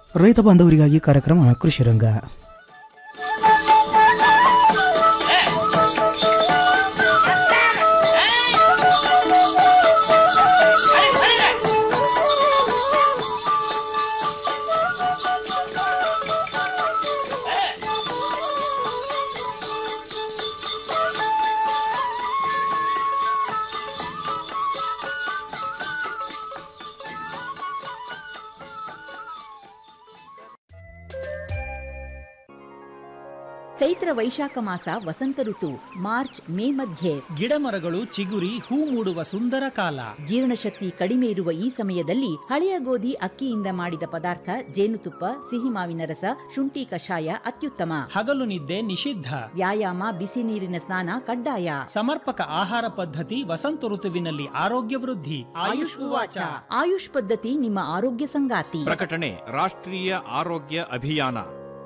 ರೈತ ಬಾಂಧವರಿಗಾಗಿ ಕಾರ್ಯಕ್ರಮ ಕೃಷಿ ರಂಗ ಚೈತ್ರ ವೈಶಾಖ ಮಾಸ ವಸಂತ ಋತು ಮಾರ್ಚ್ ಮೇ ಮಧ್ಯೆ ಗಿಡಮರಗಳು ಚಿಗುರಿ ಹೂ ಮೂಡುವ ಸುಂದರ ಕಾಲ ಜೀರ್ಣಶಕ್ತಿ ಕಡಿಮೆ ಇರುವ ಈ ಸಮಯದಲ್ಲಿ ಹಳೆಯ ಗೋಧಿ ಅಕ್ಕಿಯಿಂದ ಮಾಡಿದ ಪದಾರ್ಥ ಜೇನುತುಪ್ಪ ಸಿಹಿ ಮಾವಿನ ರಸ ಶುಂಠಿ ಕಷಾಯ ಅತ್ಯುತ್ತಮ ಹಗಲು ನಿದ್ದೆ ನಿಷಿದ್ಧ ವ್ಯಾಯಾಮ ಬಿಸಿ ನೀರಿನ ಸ್ನಾನ ಕಡ್ಡಾಯ ಸಮರ್ಪಕ ಆಹಾರ ಪದ್ಧತಿ ವಸಂತ ಋತುವಿನಲ್ಲಿ ಆರೋಗ್ಯ ವೃದ್ಧಿ ಆಯುಷ್ ಉವಾಚ ಆಯುಷ್ ಪದ್ಧತಿ ನಿಮ್ಮ ಆರೋಗ್ಯ ಸಂಗಾತಿ ಪ್ರಕಟಣೆ ರಾಷ್ಟ್ರೀಯ ಆರೋಗ್ಯ ಅಭಿಯಾನ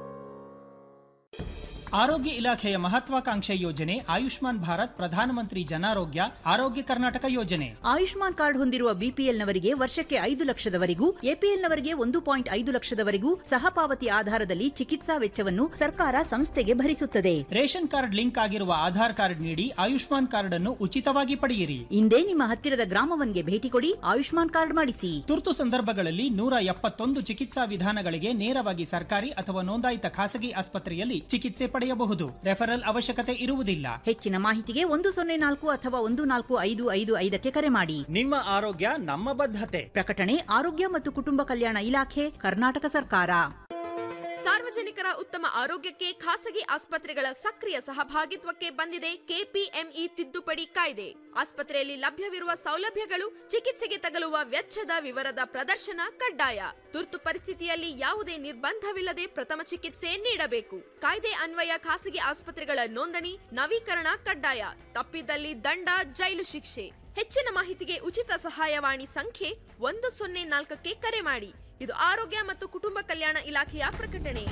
ಆರೋಗ್ಯ ಇಲಾಖೆಯ ಮಹತ್ವಾಕಾಂಕ್ಷೆ ಯೋಜನೆ ಆಯುಷ್ಮಾನ್ ಭಾರತ್ ಪ್ರಧಾನಮಂತ್ರಿ ಜನಾರೋಗ್ಯ ಆರೋಗ್ಯ ಕರ್ನಾಟಕ ಯೋಜನೆ ಆಯುಷ್ಮಾನ್ ಕಾರ್ಡ್ ಹೊಂದಿರುವ ಬಿಪಿಎಲ್ನವರಿಗೆ ವರ್ಷಕ್ಕೆ ಐದು ಲಕ್ಷದವರೆಗೂ ಎಪಿಎಲ್ನವರಿಗೆ ಒಂದು ಪಾಯಿಂಟ್ ಐದು ಲಕ್ಷದವರೆಗೂ ಸಹಪಾವತಿ ಆಧಾರದಲ್ಲಿ ಚಿಕಿತ್ಸಾ ವೆಚ್ಚವನ್ನು ಸರ್ಕಾರ ಸಂಸ್ಥೆಗೆ ಭರಿಸುತ್ತದೆ ರೇಷನ್ ಕಾರ್ಡ್ ಲಿಂಕ್ ಆಗಿರುವ ಆಧಾರ್ ಕಾರ್ಡ್ ನೀಡಿ ಆಯುಷ್ಮಾನ್ ಕಾರ್ಡ್ ಅನ್ನು ಉಚಿತವಾಗಿ ಪಡೆಯಿರಿ ಇಂದೇ ನಿಮ್ಮ ಹತ್ತಿರದ ಗ್ರಾಮವನ್ಗೆ ಭೇಟಿ ಕೊಡಿ ಆಯುಷ್ಮಾನ್ ಕಾರ್ಡ್ ಮಾಡಿಸಿ ತುರ್ತು ಸಂದರ್ಭಗಳಲ್ಲಿ ನೂರ ಎಪ್ಪತ್ತೊಂದು ಚಿಕಿತ್ಸಾ ವಿಧಾನಗಳಿಗೆ ನೇರವಾಗಿ ಸರ್ಕಾರಿ ಅಥವಾ ನೋಂದಾಯಿತ ಖಾಸಗಿ ಆಸ್ಪತ್ರೆಯಲ್ಲಿ ಚಿಕಿತ್ಸೆ ಪಡೆಯಬಹುದು ರೆಫರಲ್ ಅವಶ್ಯಕತೆ ಇರುವುದಿಲ್ಲ ಹೆಚ್ಚಿನ ಮಾಹಿತಿಗೆ ಒಂದು ಸೊನ್ನೆ ನಾಲ್ಕು ಅಥವಾ ಒಂದು ನಾಲ್ಕು ಐದು ಐದು ಐದಕ್ಕೆ ಕರೆ ಮಾಡಿ ನಿಮ್ಮ ಆರೋಗ್ಯ ನಮ್ಮ ಬದ್ಧತೆ ಪ್ರಕಟಣೆ ಆರೋಗ್ಯ ಮತ್ತು ಕುಟುಂಬ ಕಲ್ಯಾಣ ಇಲಾಖೆ ಕರ್ನಾಟಕ ಸರ್ಕಾರ ಸಾರ್ವಜನಿಕರ ಉತ್ತಮ ಆರೋಗ್ಯಕ್ಕೆ ಖಾಸಗಿ ಆಸ್ಪತ್ರೆಗಳ ಸಕ್ರಿಯ ಸಹಭಾಗಿತ್ವಕ್ಕೆ ಬಂದಿದೆ ಕೆಪಿಎಂಇ ತಿದ್ದುಪಡಿ ಕಾಯ್ದೆ ಆಸ್ಪತ್ರೆಯಲ್ಲಿ ಲಭ್ಯವಿರುವ ಸೌಲಭ್ಯಗಳು ಚಿಕಿತ್ಸೆಗೆ ತಗಲುವ ವೆಚ್ಚದ ವಿವರದ ಪ್ರದರ್ಶನ ಕಡ್ಡಾಯ ತುರ್ತು ಪರಿಸ್ಥಿತಿಯಲ್ಲಿ ಯಾವುದೇ ನಿರ್ಬಂಧವಿಲ್ಲದೆ ಪ್ರಥಮ ಚಿಕಿತ್ಸೆ ನೀಡಬೇಕು ಕಾಯ್ದೆ ಅನ್ವಯ ಖಾಸಗಿ ಆಸ್ಪತ್ರೆಗಳ ನೋಂದಣಿ ನವೀಕರಣ ಕಡ್ಡಾಯ ತಪ್ಪಿದಲ್ಲಿ ದಂಡ ಜೈಲು ಶಿಕ್ಷೆ ಹೆಚ್ಚಿನ ಮಾಹಿತಿಗೆ ಉಚಿತ ಸಹಾಯವಾಣಿ ಸಂಖ್ಯೆ ಒಂದು ಸೊನ್ನೆ ನಾಲ್ಕಕ್ಕೆ ಕರೆ ಮಾಡಿ ಇದು ಆರೋಗ್ಯ ಮತ್ತು ಕುಟುಂಬ ಕಲ್ಯಾಣ ಇಲಾಖೆಯ ಪ್ರಕಟಣೆ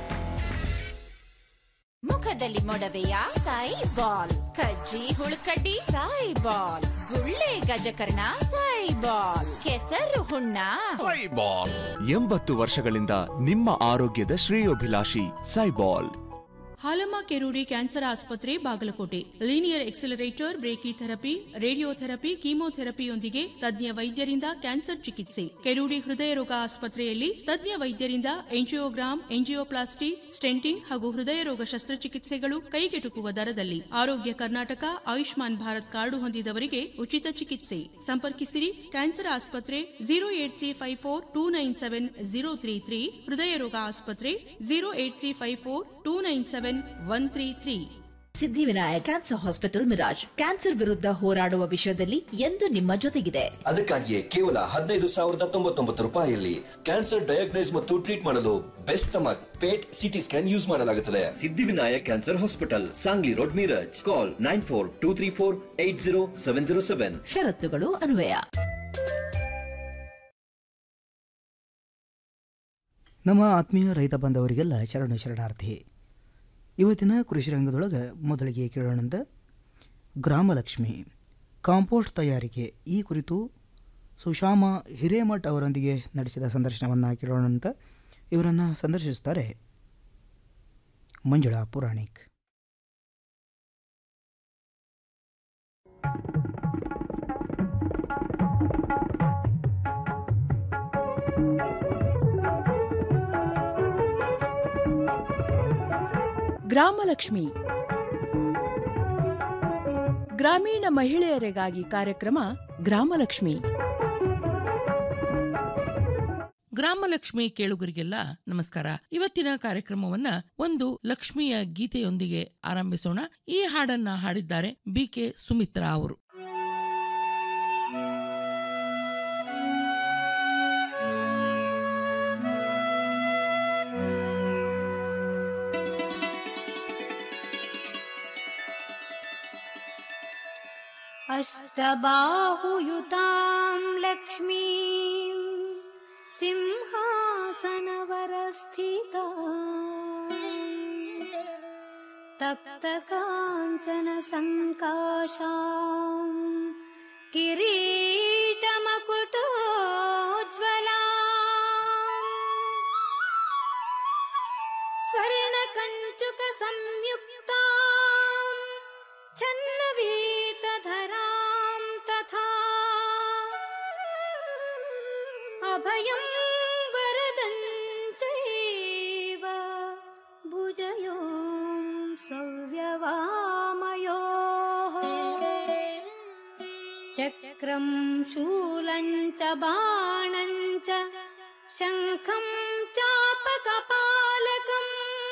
ಮುಖದಲ್ಲಿ ಮೊಡವೆಯ ಸಾಯಿ ಬಾಲ್ ಕಜ್ಜಿ ಹುಳುಕಡ್ಡಿ ಸಾಯಿ ಬಾಲ್ ಗುಳ್ಳೆ ಗಜಕರ್ಣ ಸಾಯಿ ಬಾಲ್ ಕೆಸರು ಹುಣ್ಣ ಸೈಬಾಲ್ ಎಂಬತ್ತು ವರ್ಷಗಳಿಂದ ನಿಮ್ಮ ಆರೋಗ್ಯದ ಶ್ರೇಯೋಭಿಲಾಷಿ ಸೈಬಾಲ್ ಹಾಲಮ್ಮ ಕೆರೂಡಿ ಕ್ಯಾನ್ಸರ್ ಆಸ್ಪತ್ರೆ Bagalkote linear accelerator brachy therapy radiotherapy ಕೀಮೋಥೆರಪಿಯೊಂದಿಗೆ ತಜ್ಞ ವೈದ್ಯರಿಂದ ಕ್ಯಾನ್ಸರ್ ಚಿಕಿತ್ಸೆ ಕೆರೂಡಿ ಹೃದಯ ರೋಗ ಆಸ್ಪತ್ರೆಯಲ್ಲಿ ತಜ್ಞ ವೈದ್ಯರಿಂದ ಎಂಜಿಯೋಗ್ರಾಮ್ ಎಂಜಿಯೋಪ್ಲಾಸ್ಟಿ ಸ್ಟೆಂಟಿಂಗ್ ಹಾಗೂ ಹೃದಯ ರೋಗ ಶಸ್ತ್ರಚಿಕಿತ್ಸೆಗಳು ಕೈಗೆಟುಕುವ ದರದಲ್ಲಿ ಆರೋಗ್ಯ ಕರ್ನಾಟಕ ಆಯುಷ್ಮಾನ್ ಭಾರತ್ ಕಾರ್ಡು ಹೊಂದಿದವರಿಗೆ ಉಚಿತ ಚಿಕಿತ್ಸೆ ಸಂಪರ್ಕಿಸಿರಿ ಕ್ಯಾನ್ಸರ್ ಆಸ್ಪತ್ರೆ zero eight three five four two nine seven zero three three ಹೃದಯ ರೋಗ ಆಸ್ಪತ್ರೆ zero eight three five four two nine seven one three three Siddhivinayak cancer hospital Miraj cancer ವಿರುದ್ಧ ಹೋರಾಡುವ ವಿಷಯದಲ್ಲಿ ಎಂದು ನಿಮ್ಮ ಜೊತೆಗಿದೆ ಅದಕ್ಕಾಗಿಯೇ ಕೇವಲ ಹದಿನೈದು ಸಾವಿರದ ತೊಂಬತ್ತೊಂಬತ್ತು ರೂಪಾಯಿಯಲ್ಲಿ ಕ್ಯಾನ್ಸರ್ ಡಯಾಗ್ನೈಸ್ ಮತ್ತು ಟ್ರೀಟ್ ಮಾಡಲು best stomach PET CT scan use ಮಾಡಲಾಗುತ್ತದೆ Siddhivinayak cancer hospital Sangli road Miraj call nine four two three four eight zero seven zero seven ಷರತ್ತುಗಳು ಅನ್ವಯ ನಮ್ಮ ಆತ್ಮೀಯ ರೈತ ಬಾಂಧವರಿಗೆಲ್ಲ ಶರಣ ಶರಣಾರ್ಥಿ ಇವತ್ತಿನ ಕೃಷಿ ರಂಗದೊಳಗೆ ಮೊದಲಿಗೆ ಕೇಳೋಣಂತ ಗ್ರಾಮಲಕ್ಷ್ಮಿ ಕಾಂಪೋಸ್ಟ್ ತಯಾರಿಕೆ ಈ ಕುರಿತು ಸುಶಾಮ ಹಿರೇಮಠ್ ಅವರೊಂದಿಗೆ ನಡೆಸಿದ ಸಂದರ್ಶನವನ್ನು ಕೇಳೋಣಂತ ಇವರನ್ನು ಸಂದರ್ಶಿಸ್ತಾರೆ ಮಂಜುಳಾ ಪುರಾಣಿಕ್ ಗ್ರಾಮಲಕ್ಷ್ಮಿ ಗ್ರಾಮೀಣ ಮಹಿಳೆಯರಿಗಾಗಿ ಕಾರ್ಯಕ್ರಮ ಗ್ರಾಮಲಕ್ಷ್ಮಿ ಗ್ರಾಮಲಕ್ಷ್ಮಿ ಕೇಳುಗರಿಗೆಲ್ಲ ನಮಸ್ಕಾರ ಇವತ್ತಿನ ಕಾರ್ಯಕ್ರಮವನ್ನ ಒಂದು ಲಕ್ಷ್ಮಿಯ ಗೀತೆಯೊಂದಿಗೆ ಆರಂಭಿಸೋಣ ಈ ಹಾಡನ್ನ ಹಾಡಿದ್ದಾರೆ ಬಿ ಕೆ ಸುಮಿತ್ರಾ ಅವರು अष्टबाहुयुतां लक्ष्मीं सिंहासनवरस्थिता तप्तकाञ्चनसङ्काशां किरीटमकुटोज्ज्वला अभयं वरदं चैव भुजयो सव्यवामयोः चक्रं शूलं च बाणं च शङ्खं चापकपालकम्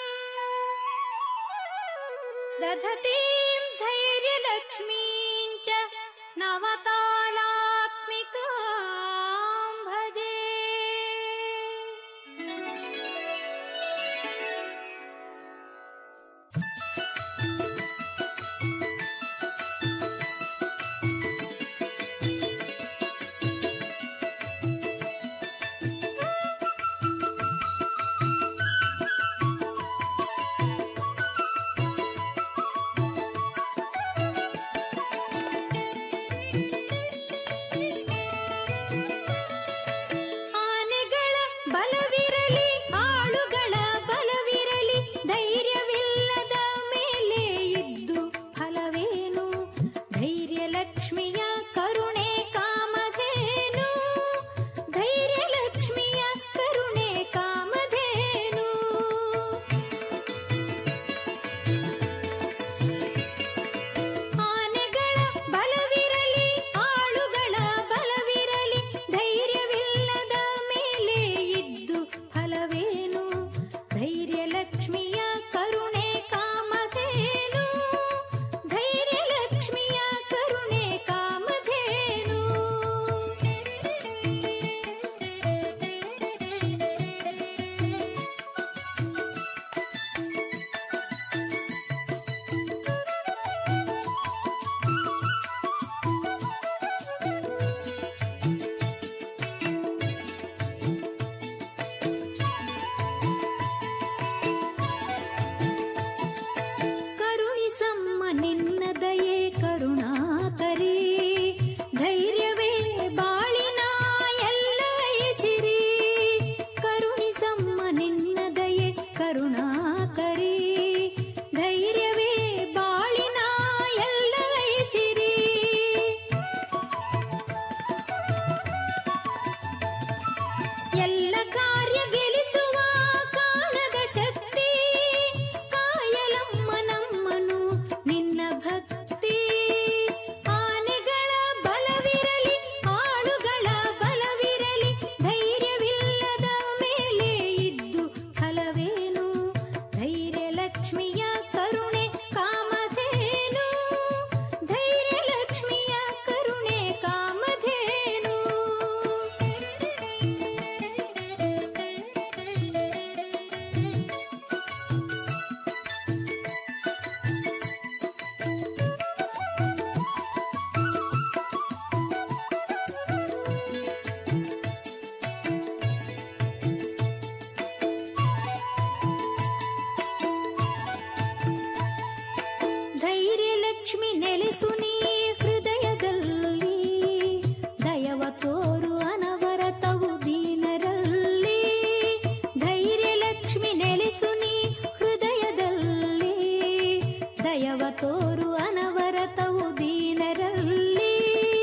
दधतीं धैर्यलक्ष्मीं च नवतालात्मिकां भजे ಆನೆಗಳ ಬಲವಿರಲಿ ಆಳುಗಳ ಬಲವಿರಲಿ ಧೈರ್ಯವಿಲ್ಲದ ಮೇಲೆ ಇದ್ದು ಫಲವೇನು ಧೈರ್ಯ ಲಕ್ಷ್ಮಿಯ ಕರುಣೆ ಕಾಮಧೇನು ಧೈರ್ಯ ಲಕ್ಷ್ಮಿಯ ಕರುಣೆ ಕಾಮಧೇನು ಆನೆಗಳ ಬಲವಿರಲಿ ಆಳುಗಳ ಬಲವಿರಲಿ ಧೈರ್ಯವಿಲ್ಲದ ಮೇಲೆ ಇದ್ದು ಫಲವೇನು ಧೈರ್ಯ ಲಕ್ಷ್ಮಿಯ ಕರುಣೆ ಕಾಮಧೇನು ಧೈರ್ಯ ಲಕ್ಷ್ಮಿಯ ಕರುಣೆ ಕಾಮಧೇನು ಕರುಣಿಸಮ್ಮ ನಿನ್ನ ದಯೆ ಕರುಣಾಕರಿ ಧೈರ್ಯವೇ ಬಾಳಿನ ಎಲ್ಲ ಎಸಿರಿ ಕರುಣಿಸಮ್ಮ ನಿನ್ನ ದಯೆ ಕರುಣಾಕರಿ ಧೈರ್ಯವೇ ಬಾಳಿನ ಎಲ್ಲ ಎಸಿರಿ ಎಲ್ಲ ಕಾರ್ಯ ಗೆಲ್ಲಿಸುವ ಕಾಣದ ಶಕ್ತಿ ಕಾಯಲಮ್ಮ ನಮ್ಮನು ನಿನ್ನ ಭಕ್ತಿ ಆನೆಗಳ ಬಲವಿರಲಿ ಆಳುಗಳ ಬಲವಿರಲಿ ಧೈರ್ಯವಿಲ್ಲದ ಮೇಲೆ ಇದ್ದು ಫಲವೇನು ಧೈರ್ಯ ಲಕ್ಷ್ಮಿಯ ಕರುಣೆ ಕಾಮಧೇನು ಧೈರ್ಯ ಲಕ್ಷ್ಮಿಯ ಕರುಣೆ ಕಾಮಧೇನು ಧೈರ್ಯ ಲಕ್ಷ್ಮಿ ನೆಲೆಸು ನೀ ಹೃದಯದಲ್ಲಿ ದಯವ ತೋರು ಅನವರತವು ದೀನರಲ್ಲಿ ಧೈರ್ಯ ಲಕ್ಷ್ಮಿ ನೆಲೆಸು ನೀ ಹೃದಯದಲ್ಲಿ ದಯವ ತೋರು ಅನವರತವು ದೀನರಲ್ಲಿ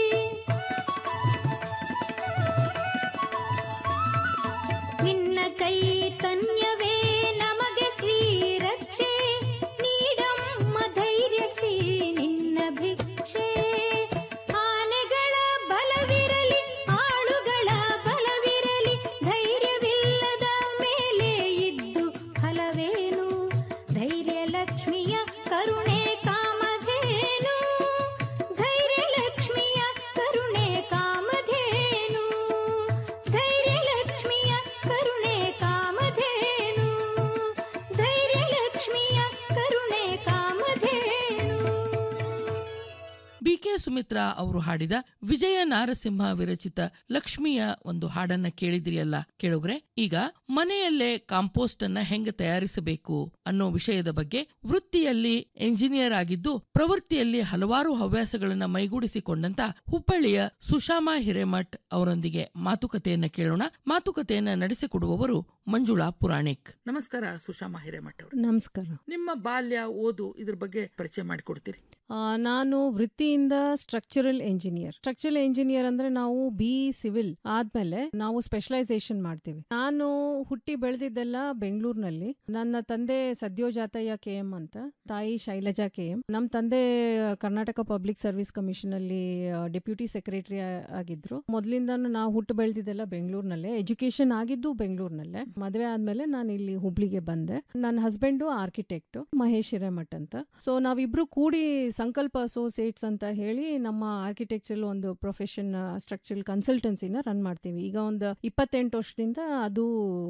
ನಿನ್ನ ಚೈತನ್ಯವೇ ನಮಗೆ ಶ್ರೀ ರಕ್ಷೆ ನೀಡಮ್ಮ ಧೈರ್ಯ ಶ್ರೀ ನಿನ್ನ ಭಿಕ್ಷೆ ಆನೆಗಳ ಬಲವಿರಲಿ ಆಳುಗಳ ಬಲವಿರಲಿ ಧೈರ್ಯವಿಲ್ಲದ ಮೇಲೆ ಇದ್ದು ಫಲವೇನು ಧೈರ್ಯ ಲಕ್ಷ್ಮಿಯ ಕರುಣೆ ಕಾಮಧೇನು ಧೈರ್ಯ ಲಕ್ಷ್ಮಿಯ ಕರುಣೆ ಕಾಮಧೇನು ಧೈರ್ಯ ಲಕ್ಷ್ಮಿಯ ಕರುಣೆ ಕಾಮಧೇನು ಧೈರ್ಯ ಲಕ್ಷ್ಮಿಯ ಕರುಣೆ ಕಾಮಧೇನು ಬಿಕೆ ಸುಮಿತ್ರಾ ಅವರು ಹಾಡಿದ ವಿಜಯ ನಾರಸಿಂಹ ವಿರಚಿತ ಲಕ್ಷ್ಮಿಯ ಒಂದು ಹಾಡನ್ನ ಕೇಳಿದ್ರಿಯಲ್ಲ ಕೇಳುಗ್ರೆ ಈಗ ಮನೆಯಲ್ಲೇ ಕಾಂಪೋಸ್ಟ್ ಅನ್ನ ಹೆಂಗ ತಯಾರಿಸಬೇಕು ಅನ್ನೋ ವಿಷಯದ ಬಗ್ಗೆ ವೃತ್ತಿಯಲ್ಲಿ ಎಂಜಿನಿಯರ್ ಆಗಿದ್ದು ಪ್ರವೃತ್ತಿಯಲ್ಲಿ ಹಲವಾರು ಹವ್ಯಾಸಗಳನ್ನ ಮೈಗೂಡಿಸಿಕೊಂಡಂತ ಹುಬ್ಬಳ್ಳಿಯ ಸುಶಾಮಾ ಹಿರೇಮಠ್ ಅವರೊಂದಿಗೆ ಮಾತುಕತೆಯನ್ನ ಕೇಳೋಣ ಮಾತುಕತೆಯನ್ನ ನಡೆಸಿಕೊಡುವವರು ಮಂಜುಳಾ ಪುರಾಣಿಕ್ ನಮಸ್ಕಾರ ಸುಶಾಮಾ ಹಿರೇಮಠ್ ಅವರು ನಮಸ್ಕಾರ ನಿಮ್ಮ ಬಾಲ್ಯ ಓದು ಇದ್ರ ಬಗ್ಗೆ ಪರಿಚಯ ಮಾಡಿಕೊಡ್ತೀರಿ ಆ, ನಾನು ವೃತ್ತಿಯಿಂದ ಸ್ಟ್ರಕ್ಚರಲ್ ಎಂಜಿನಿಯರ್ ಸ್ಟ್ರಕ್ಚರಲ್ ಎಂಜಿನಿಯರ್ ಅಂದ್ರೆ ನಾವು ಬಿ ಸಿವಿಲ್ ಆದ್ಮೇಲೆ ನಾವು ಸ್ಪೆಷಲೈಸೇಷನ್ ಮಾಡ್ತೀವಿ ನಾನು ಹುಟ್ಟಿ ಬೆಳೆದಿದ್ದೆಲ್ಲ ಬೆಂಗಳೂರಿನಲ್ಲಿ ನನ್ನ ತಂದೆ ಸದ್ಯೋಜಾತಯ್ಯ ಕೆ ಎಂ ಅಂತ ತಾಯಿ ಶೈಲಜಾ ಕೆ ಎಂ ನಮ್ಮ ತಂದೆ ಕರ್ನಾಟಕ ಪಬ್ಲಿಕ್ ಸರ್ವಿಸ್ ಕಮಿಷನ್ ಅಲ್ಲಿ ಡೆಪ್ಯೂಟಿ ಸೆಕ್ರೆಟರಿ ಆಗಿದ್ರು ಮೊದಲಿಂದಾನು ನಾವು ಹುಟ್ಟು ಬೆಳೆದಿದ್ದೆಲ್ಲ ಬೆಂಗಳೂರಿನಲ್ಲೇ ಎಜುಕೇಶನ್ ಆಗಿದ್ದು ಬೆಂಗಳೂರಿನಲ್ಲೇ ಮದುವೆ ಆದ್ಮೇಲೆ ನಾನು ಇಲ್ಲಿ ಹುಬ್ಳಿಗೆ ಬಂದೆ ನನ್ನ ಹಸ್ಬೆಂಡು ಆರ್ಕಿಟೆಕ್ಟ್ ಮಹೇಶ್ ಹಿರೇಮಠ್ ಅಂತ ಸೊ ನಾವಿಬ್ರು ಕೂಡಿ ಸಂಕಲ್ಪ ಅಸೋಸಿಯೇಟ್ಸ್ ಅಂತ ಹೇಳಿ ನಮ್ಮ ಆರ್ಕಿಟೆಕ್ಚರ್ ಒಂದು ಪ್ರೊಫೆಷನ್ ಸ್ಟ್ರಕ್ಚರಲ್ ಕನ್ಸಲ್ಟೆನ್ಸಿನ ರನ್ ಮಾಡ್ತೀವಿ ಈಗ ಒಂದು ಇಪ್ಪತ್ತೆಂಟು ವರ್ಷದಿಂದ ಅದು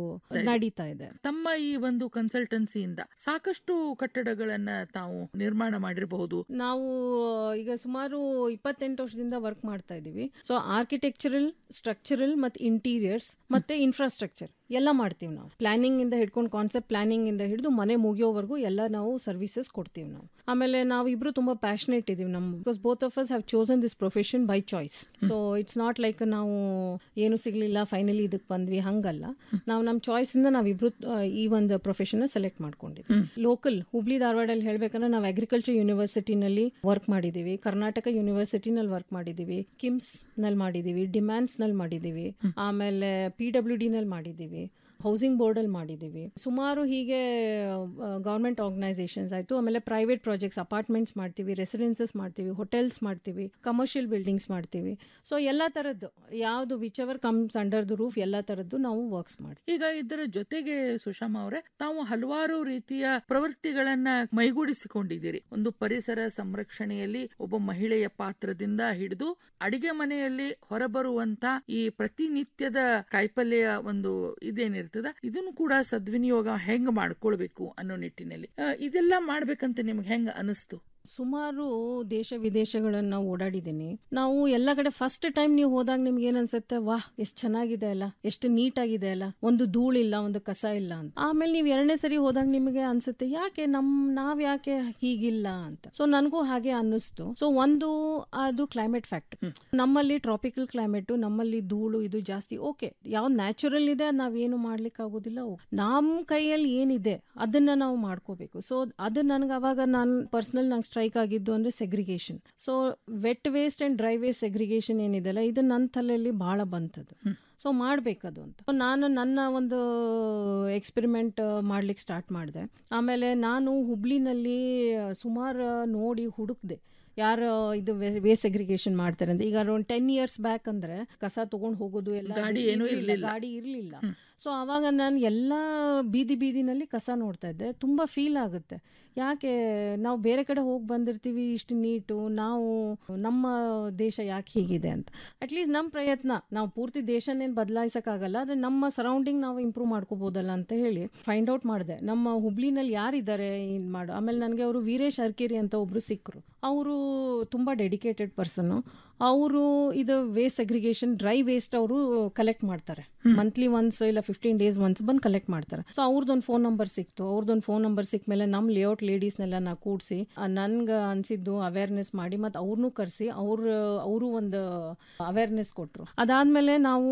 ನಡೀತಾ ಇದೆ ತಮ್ಮ ಈ ಒಂದು ಕನ್ಸಲ್ಟೆನ್ಸಿಯಿಂದ ಸಾಕಷ್ಟು ಕಟ್ಟಡಗಳನ್ನ ತಾವು ನಿರ್ಮಾಣ ಮಾಡಿರಬಹುದು ನಾವು ಈಗ ಸುಮಾರು ಇಪ್ಪತ್ತೆಂಟು ವರ್ಷದಿಂದ ವರ್ಕ್ ಮಾಡ್ತಾ ಇದೀವಿ ಸೊ ಆರ್ಕಿಟೆಕ್ಚರಲ್ ಸ್ಟ್ರಕ್ಚರಲ್ ಮತ್ತು ಇಂಟೀರಿಯರ್ಸ್ ಮತ್ತೆ ಇನ್ಫ್ರಾಸ್ಟ್ರಕ್ಚರ್ ಎಲ್ಲ ಮಾಡ್ತೀವಿ ನಾವು ಪ್ಲಾನಿಂಗ್ ಇಂದ ಹಿಡ್ಕೊಂಡು ಕಾನ್ಸೆಪ್ಟ್ ಪ್ಲಾನಿಂಗ್ ಇಂದ ಹಿಡಿದು ಮನೆ ಮುಗಿಯೋವರೆಗೂ ಎಲ್ಲ ನಾವು ಸರ್ವಿಸಸ್ ಕೊಡ್ತೀವಿ ನಾವು ಆಮೇಲೆ ನಾವು ಇಬ್ರು ತುಂಬಾ ಪ್ಯಾಷನೇಟ್ ಇದೀವಿ ನಮ್ because both of us have chosen this profession by choice so it's not like ನಾವು ಏನು ಸಿಗ್ಲಿಲ್ಲ ಫೈನಲಿ ಇದಕ್ಕೆ ಬಂದ್ವಿ ಹಂಗಲ್ಲ ನಾವು ನಮ್ಮ ಚಾಯ್ಸ್ ಇಂದ ನಾವಿಬ್ರು ಆ, ಈ ಒಂದು ಪ್ರೊಫೆಷನ್ ಸೆಲೆಕ್ಟ್ ಮಾಡ್ಕೊಂಡಿದ್ವಿ ಲೋಕಲ್ ಹುಬ್ಳಿ ಧಾರವಾಡಲ್ಲಿ ಹೇಳ್ಬೇಕಂದ್ರೆ ನಾವು ಅಗ್ರಿಕಲ್ಚರ್ ಯೂನಿವರ್ಸಿಟಿನಲ್ಲಿ ವರ್ಕ್ ಮಾಡಿದೀವಿ ಕರ್ನಾಟಕ ಯೂನಿವರ್ಸಿಟಿನಲ್ಲಿ ವರ್ಕ್ ಮಾಡಿದೀವಿ ಕಿಮ್ಸ್ ನಲ್ಲಿ ಮಾಡಿದೀವಿ ಡಿಮ್ಯಾನ್ಸ್ ನಲ್ಲಿ ಮಾಡಿದೀವಿ ಆಮೇಲೆ ಪಿ ಡಬ್ಲ್ಯೂ ಡಿ ನಲ್ಲಿ ಮಾಡಿದೀವಿ ಹೌಸಿಂಗ್ ಬೋರ್ಡ್ ಅಲ್ಲಿ ಮಾಡಿದೀವಿ ಸುಮಾರು ಹೀಗೆ ಗವರ್ಮೆಂಟ್ ಆರ್ಗನೈಸೇಷನ್ಸ್ ಆಯ್ತು ಆಮೇಲೆ ಪ್ರೈವೇಟ್ ಪ್ರಾಜೆಕ್ಟ್ಸ್ ಅಪಾರ್ಟ್ಮೆಂಟ್ಸ್ ಮಾಡ್ತೀವಿ ರೆಸಿಡೆನ್ಸಸ್ ಮಾಡ್ತೀವಿ ಹೋಟೆಲ್ಸ್ ಮಾಡ್ತೀವಿ ಕಮರ್ಷಿಯಲ್ ಬಿಲ್ಡಿಂಗ್ಸ್ ಮಾಡ್ತೀವಿ ಸೊ ಎಲ್ಲ ತರದ್ದು ಯಾವುದು whichever comes under the roof ಎಲ್ಲ ತರದ್ದು ನಾವು ವರ್ಕ್ಸ್ ಮಾಡ್ತೀವಿ ಈಗ ಇದರ ಜೊತೆಗೆ ಸುಷಮಾ ಅವರೇ ತಾವು ಹಲವಾರು ರೀತಿಯ ಪ್ರವೃತ್ತಿಗಳನ್ನ ಮೈಗೂಡಿಸಿಕೊಂಡಿದ್ದೀರಿ ಒಂದು ಪರಿಸರ ಸಂರಕ್ಷಣೆಯಲ್ಲಿ ಒಬ್ಬ ಮಹಿಳೆಯ ಪಾತ್ರದಿಂದ ಹಿಡಿದು ಅಡಿಗೆ ಮನೆಯಲ್ಲಿ ಹೊರಬರುವಂತ ಈ ಪ್ರತಿನಿತ್ಯದ ಕಾಯಿಪಲ್ಯ ಒಂದು ಇದೇನಿರ್ತದ ಇದನ್ನು ಕೂಡ ಸದ್ವಿನಿಯೋಗ ಹೆಂಗ್ ಮಾಡ್ಕೊಳ್ಬೇಕು ಅನ್ನೋ ನಿಟ್ಟಿನಲ್ಲಿ ಆ, ಇದೆಲ್ಲ ಮಾಡ್ಬೇಕಂತ ನಿಮ್ಗೆ ಹೆಂಗ ಅನಿಸ್ತು ಸುಮಾರು ದೇಶ ವಿದೇಶಗಳನ್ನ ನಾವು ಓಡಾಡಿದ್ದೀನಿ ನಾವು ಎಲ್ಲ ಕಡೆ ಫಸ್ಟ್ ಟೈಮ್ ನೀವು ಹೋದಾಗ ನಿಮ್ಗೆ ಏನ್ ಅನ್ಸುತ್ತೆ ವಾಹ್ ಎಷ್ಟು ಚೆನ್ನಾಗಿದೆ ಅಲ್ಲ ಎಷ್ಟು ನೀಟ್ ಆಗಿದೆ ಅಲ್ಲ ಒಂದು ಧೂಳಿಲ್ಲ ಒಂದು ಕಸ ಇಲ್ಲ ಅಂತ ಆಮೇಲೆ ನೀವು ಎರಡನೇ ಸರಿ ಹೋದಾಗ ನಿಮಗೆ ಅನ್ಸುತ್ತೆ ಯಾಕೆ ನಮ್ ನಾವ್ ಯಾಕೆ ಹೀಗಿಲ್ಲ ಅಂತ ಸೊ ನನಗೂ ಹಾಗೆ ಅನ್ನಿಸ್ತು ಸೊ ಒಂದು ಅದು ಕ್ಲೈಮೇಟ್ ಫ್ಯಾಕ್ಟ್ ನಮ್ಮಲ್ಲಿ ಟ್ರಾಪಿಕಲ್ ಕ್ಲೈಮೇಟ್ ನಮ್ಮಲ್ಲಿ ಧೂಳು ಇದು ಜಾಸ್ತಿ ಓಕೆ ಯಾವ ನ್ಯಾಚುರಲ್ ಇದೆ ಅದ್ ನಾವೇನು ಮಾಡ್ಲಿಕ್ಕೆ ಆಗೋದಿಲ್ಲ ನಮ್ಮ ಕೈಯಲ್ಲಿ ಏನಿದೆ ಅದನ್ನ ನಾವು ಮಾಡ್ಕೋಬೇಕು ಸೊ ಅದು ನನ್ಗೆ ಅವಾಗ ನಾನು ಪರ್ಸನಲ್ ನಂಗೆ ಸ್ಟ್ರೈಕ್ ಆಗಿದ್ದು ಅಂದ್ರೆ segregation so wet waste and dry waste segregation ಏನಿದೆಲ್ಲ ಇದು ನನ್ನ ತಲೆಯಲ್ಲಿ ಬಹಳ ಬಂತದ್ದು ಸೊ ಮಾಡ್ಬೇಕದು ಅಂತ So ನಾನು ನನ್ನ ಒಂದು ಎಕ್ಸ್ಪೆರಿಮೆಂಟ್ ಮಾಡ್ಲಿಕ್ಕೆ ಸ್ಟಾರ್ಟ್ ಮಾಡಿದೆ ಆಮೇಲೆ ನಾನು ಹುಬ್ಳಿನಲ್ಲಿ ಸುಮಾರು ನೋಡಿ ಹುಡುಕ್ದೆ ಯಾರು ಇದು ವೇಸ್ಟ್ ಸೆಗ್ರಿಗೇಷನ್ ಮಾಡ್ತಾರೆ ಅಂತ ಈಗ ಒಂದು ಟೆನ್ ಇಯರ್ಸ್ ಬ್ಯಾಕ್ ಅಂದ್ರೆ ಕಸ ತಗೊಂಡು ಹೋಗೋದು ಎಲ್ಲ ಗಾಡಿ ಏನೂ ಇರ್ಲಿಲ್ಲ, ಇರ್ಲಿಲ್ಲ. ಗಾಡಿ ಇರಲಿಲ್ಲ ಸೊ ಅವಾಗ ನಾನು ಎಲ್ಲ ಬೀದಿ ಬೀದಿನಲ್ಲಿ ಕಸ ನೋಡ್ತಾ ಇದ್ದೆ ತುಂಬ ಫೀಲ್ ಆಗುತ್ತೆ ಯಾಕೆ ನಾವು ಬೇರೆ ಕಡೆ ಹೋಗಿ ಬಂದಿರ್ತೀವಿ ಇಷ್ಟು ನೀಟು ನಾವು ನಮ್ಮ ದೇಶ ಯಾಕೆ ಹೀಗಿದೆ ಅಂತ ಅಟ್ಲೀಸ್ಟ್ ನಮ್ಮ ಪ್ರಯತ್ನ ನಾವು ಪೂರ್ತಿ ದೇಶನೇನು ಬದಲಾಯಿಸೋಕ್ಕಾಗಲ್ಲ ಆದರೆ ನಮ್ಮ ಸರೌಂಡಿಂಗ್ ನಾವು ಇಂಪ್ರೂವ್ ಮಾಡ್ಕೋಬೋದಲ್ಲ ಅಂತ ಹೇಳಿ ಫೈಂಡ್ ಔಟ್ ಮಾಡಿದೆ ನಮ್ಮ ಹುಬ್ಳಿನಲ್ಲಿ ಯಾರಿದ್ದಾರೆ ಇದು ಮಾಡು ಆಮೇಲೆ ನನಗೆ ಅವರು ವೀರೇಶ್ ಅರ್ಕೇರಿ ಅಂತ ಒಬ್ರು ಸಿಕ್ಕರು ಅವರು ತುಂಬ ಡೆಡಿಕೇಟೆಡ್ ಪರ್ಸನ್ನು ಅವರು ಇದು ವೇಸ್ಟ್ ಅಗ್ರಿಗೇಷನ್ ಡ್ರೈ ವೇಸ್ಟ್ ಅವರು ಕಲೆಕ್ಟ್ ಮಾಡ್ತಾರೆ ಮಂತ್ಲಿ ಒನ್ಸ್ ಇಲ್ಲ ಫಿಫ್ಟೀನ್ ಡೇಸ್ ಒನ್ಸ್ ಬಂದು ಕಲೆಕ್ಟ್ ಮಾಡ್ತಾರೆ ಸೊ ಅವ್ರದ್ದೊಂದು ಫೋನ್ ನಂಬರ್ ಸಿಕ್ತು ಅವ್ರದ್ದೊಂದು ಫೋನ್ ನಂಬರ್ ಸಿಕ್ಕ ಮೇಲೆ ನಮ್ಮ ಲೇಔಟ್ ಲೇಡೀಸ್ನೆಲ್ಲ ನಾ ಕೂಡಿಸಿ ನನ್ಗೆ ಅನ್ಸಿದ್ದು ಅವೇರ್ನೆಸ್ ಮಾಡಿ ಮತ್ತು ಅವ್ರನ್ನೂ ಕರೆಸಿ ಅವ್ರ ಅವರು ಒಂದು ಅವೇರ್ನೆಸ್ ಕೊಟ್ಟರು ಅದಾದ್ಮೇಲೆ ನಾವು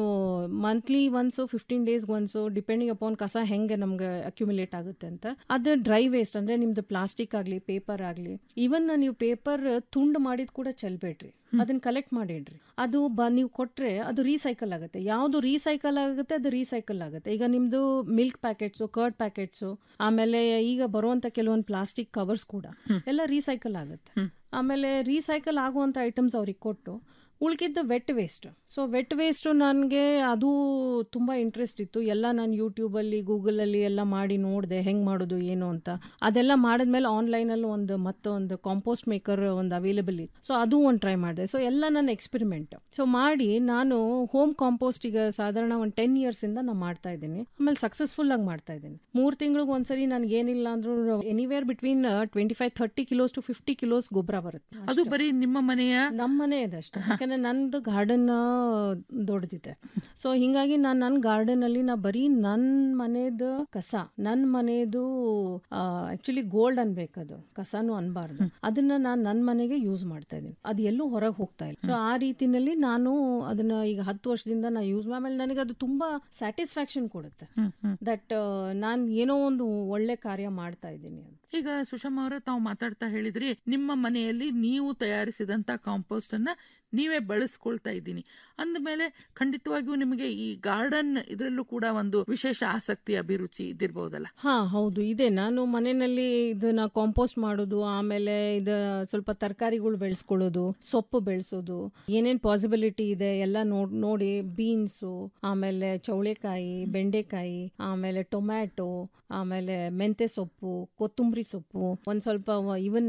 monthly once fifteen days once depending upon ಕಸ ಹೆಂಗೆ ನಮ್ಗೆ ಅಕ್ಯುಮುಲೇಟ್ ಆಗುತ್ತೆ ಅಂತ ಅದು ಡ್ರೈ ವೇಸ್ಟ್ ಅಂದ್ರೆ ನಿಮ್ದು ಪ್ಲಾಸ್ಟಿಕ್ ಆಗಲಿ ಪೇಪರ್ ಆಗಲಿ ಈವನ್ ನೀವು ಪೇಪರ್ ತುಂಡು ಮಾಡಿದ್ ಕೂಡ ಚೆಲ್ಬೇಡ್ರಿ ಅದನ್ನ ಕಲೆಕ್ಟ್ ಮಾಡಿಡ್ರಿ ಅದು ಬ ನೀವು ಕೊಟ್ರೆ ಅದು ರೀಸೈಕಲ್ ಆಗುತ್ತೆ ಯಾವುದು ರೀಸೈಕಲ್ ಆಗುತ್ತೆ ಅದು ರೀಸೈಕಲ್ ಆಗುತ್ತೆ ಈಗ ನಿಮ್ದು ಮಿಲ್ಕ್ ಪ್ಯಾಕೆಟ್ಸು ಕರ್ಡ್ ಪ್ಯಾಕೆಟ್ಸು ಆಮೇಲೆ ಈಗ ಬರುವಂತ ಕೆಲವೊಂದು ಪ್ಲಾಸ್ಟಿಕ್ ಕವರ್ಸ್ ಕೂಡ ಎಲ್ಲ ರೀಸೈಕಲ್ ಆಗುತ್ತೆ ಆಮೇಲೆ ರೀಸೈಕಲ್ ಆಗುವಂತ ಐಟಮ್ಸ್ ಅವ್ರಿಗೆ ಕೊಟ್ಟು ಉಳ್ಕಿದ್ದ wet waste so wet waste ನನಗೆ ಅದು ತುಂಬ ಇಂಟ್ರೆಸ್ಟ್ ಇತ್ತು ಎಲ್ಲ ನಾನು ಯೂಟ್ಯೂಬಲ್ಲಿ ಗೂಗಲಲ್ಲಿ ಎಲ್ಲ ಮಾಡಿ ನೋಡಿದೆ ಹೆಂಗೆ ಮಾಡೋದು ಏನು ಅಂತ ಅದೆಲ್ಲ ಮಾಡಿದ್ಮೇಲೆ ಆನ್ಲೈನಲ್ಲಿ ಒಂದು ಮತ್ತೊಂದು ಕಾಂಪೋಸ್ಟ್ ಮೇಕರ್ ಒಂದು ಅವೈಲೇಬಲ್ ಇತ್ತು ಸೊ ಅದು ಒಂದು ಟ್ರೈ ಮಾಡಿದೆ ಸೊ ಎಲ್ಲ ನನ್ನ ಎಕ್ಸ್ಪೆರಿಮೆಂಟ್ ಸೊ ಮಾಡಿ ನಾನು ಹೋಮ್ ಕಾಂಪೋಸ್ಟ್ ಈಗ ಸಾಧಾರಣ ಒಂದು ಟೆನ್ ಇಯರ್ಸಿಂದ ನಾನು ಮಾಡ್ತಾ ಇದ್ದೀನಿ ಆಮೇಲೆ ಸಕ್ಸಸ್ಫುಲ್ ಆಗಿ ಮಾಡ್ತಾ ಇದ್ದೀನಿ ಮೂರು ತಿಂಗಳಿಗೆ ಒಂದ್ಸರಿ ನನಗೆ ಏನಿಲ್ಲ ಅಂದ್ರೂ anywhere between twenty five thirty kilos to fifty kilos ಗೊಬ್ಬರ ಬರುತ್ತೆ ಅದು ಬರೀ ನಿಮ್ಮ ಮನೆಯ ನಮ್ಮ ಮನೆ ಇದೆ ಅಷ್ಟೇ ಯಾಕಂದ್ರೆ ನಂದು ಗಾರ್ಡನ್ ದೊಡ್ಡದಿದೆ ಸೊ ಹಿಂಗಾಗಿ ನಾನು ನನ್ನ ಗಾರ್ಡನ್ ಅಲ್ಲಿ ನಾ ಬರೀ ನನ್ನ ಮನೆದು ಕಸ ನನ್ನ ಮನೆದು ಆಕ್ಚುಲಿ ಗೋಲ್ಡ್ ಅನ್ಬೇಕದು ಕಸನೂ ಅನ್ಬಾರ್ದು ಅದನ್ನ ನಾನು ನನ್ನ ಮನೆಗೆ ಯೂಸ್ ಮಾಡ್ತಾ ಇದ್ದೀನಿ ಅದು ಎಲ್ಲೂ ಹೊರಗೆ ಹೋಗ್ತಾ ಇಲ್ಲ ಸೊ ಆ ರೀತಿನಲ್ಲಿ ನಾನು ಅದನ್ನ ಈಗ ಹತ್ತು ವರ್ಷದಿಂದ ನಾ ಯೂಸ್ ಆಮೇಲೆ ನನಗೆ ಅದು ತುಂಬಾ ಸ್ಯಾಟಿಸ್ಫ್ಯಾಕ್ಷನ್ ಕೊಡುತ್ತೆ ದಟ್ ನಾನು ಏನೋ ಒಂದು ಒಳ್ಳೆ ಕಾರ್ಯ ಮಾಡ್ತಾ ಇದ್ದೀನಿ ಅಂತ ಈಗ ಸುಷಮಾ ಅವರ ತಾವು ಮಾತಾಡ್ತಾ ಹೇಳಿದ್ರಿ ನಿಮ್ಮ ಮನೆಯಲ್ಲಿ ನೀವು ತಯಾರಿಸಿದಂತ ಕಾಂಪೋಸ್ಟ್ ಅನ್ನ ನೀವೇ ಬಳಸ್ಕೊಳ್ತಾ ಇದ್ದೀನಿ ಅಂದಮೇಲೆ ಖಂಡಿತವಾಗಿಯೂ ನಿಮಗೆ ಈ ಗಾರ್ಡನ್ ಇದರಲ್ಲೂ ಕೂಡ ಒಂದು ವಿಶೇಷ ಆಸಕ್ತಿ ಅಭಿರುಚಿ ಇದಿರ್ಬಹುದಲ್ಲ ಹಾ ಹೌದು ಇದೆ ನಾನು ಮನೆಯಲ್ಲಿ ಇದನ್ನ ಕಾಂಪೋಸ್ಟ್ ಮಾಡೋದು ಆಮೇಲೆ ಇದು ಸ್ವಲ್ಪ ತರಕಾರಿಗಳು ಬೆಳೆಸ್ಕೊಳ್ಳೋದು ಸೊಪ್ಪು ಬೆಳೆಸೋದು ಏನೇನ್ ಪಾಸಿಬಿಲಿಟಿ ಇದೆ ಎಲ್ಲ ನೋಡ್ ನೋಡಿ ಬೀನ್ಸು ಆಮೇಲೆ ಚೌಳೆಕಾಯಿ ಬೆಂಡೆಕಾಯಿ ಆಮೇಲೆ ಟೊಮ್ಯಾಟೊ ಆಮೇಲೆ ಮೆಂತೆ ಸೊಪ್ಪು ಕೊತ್ತಂಬರಿ ಸೊಪ್ಪು ಒಂದ್ ಸ್ವಲ್ಪ ಇವನ್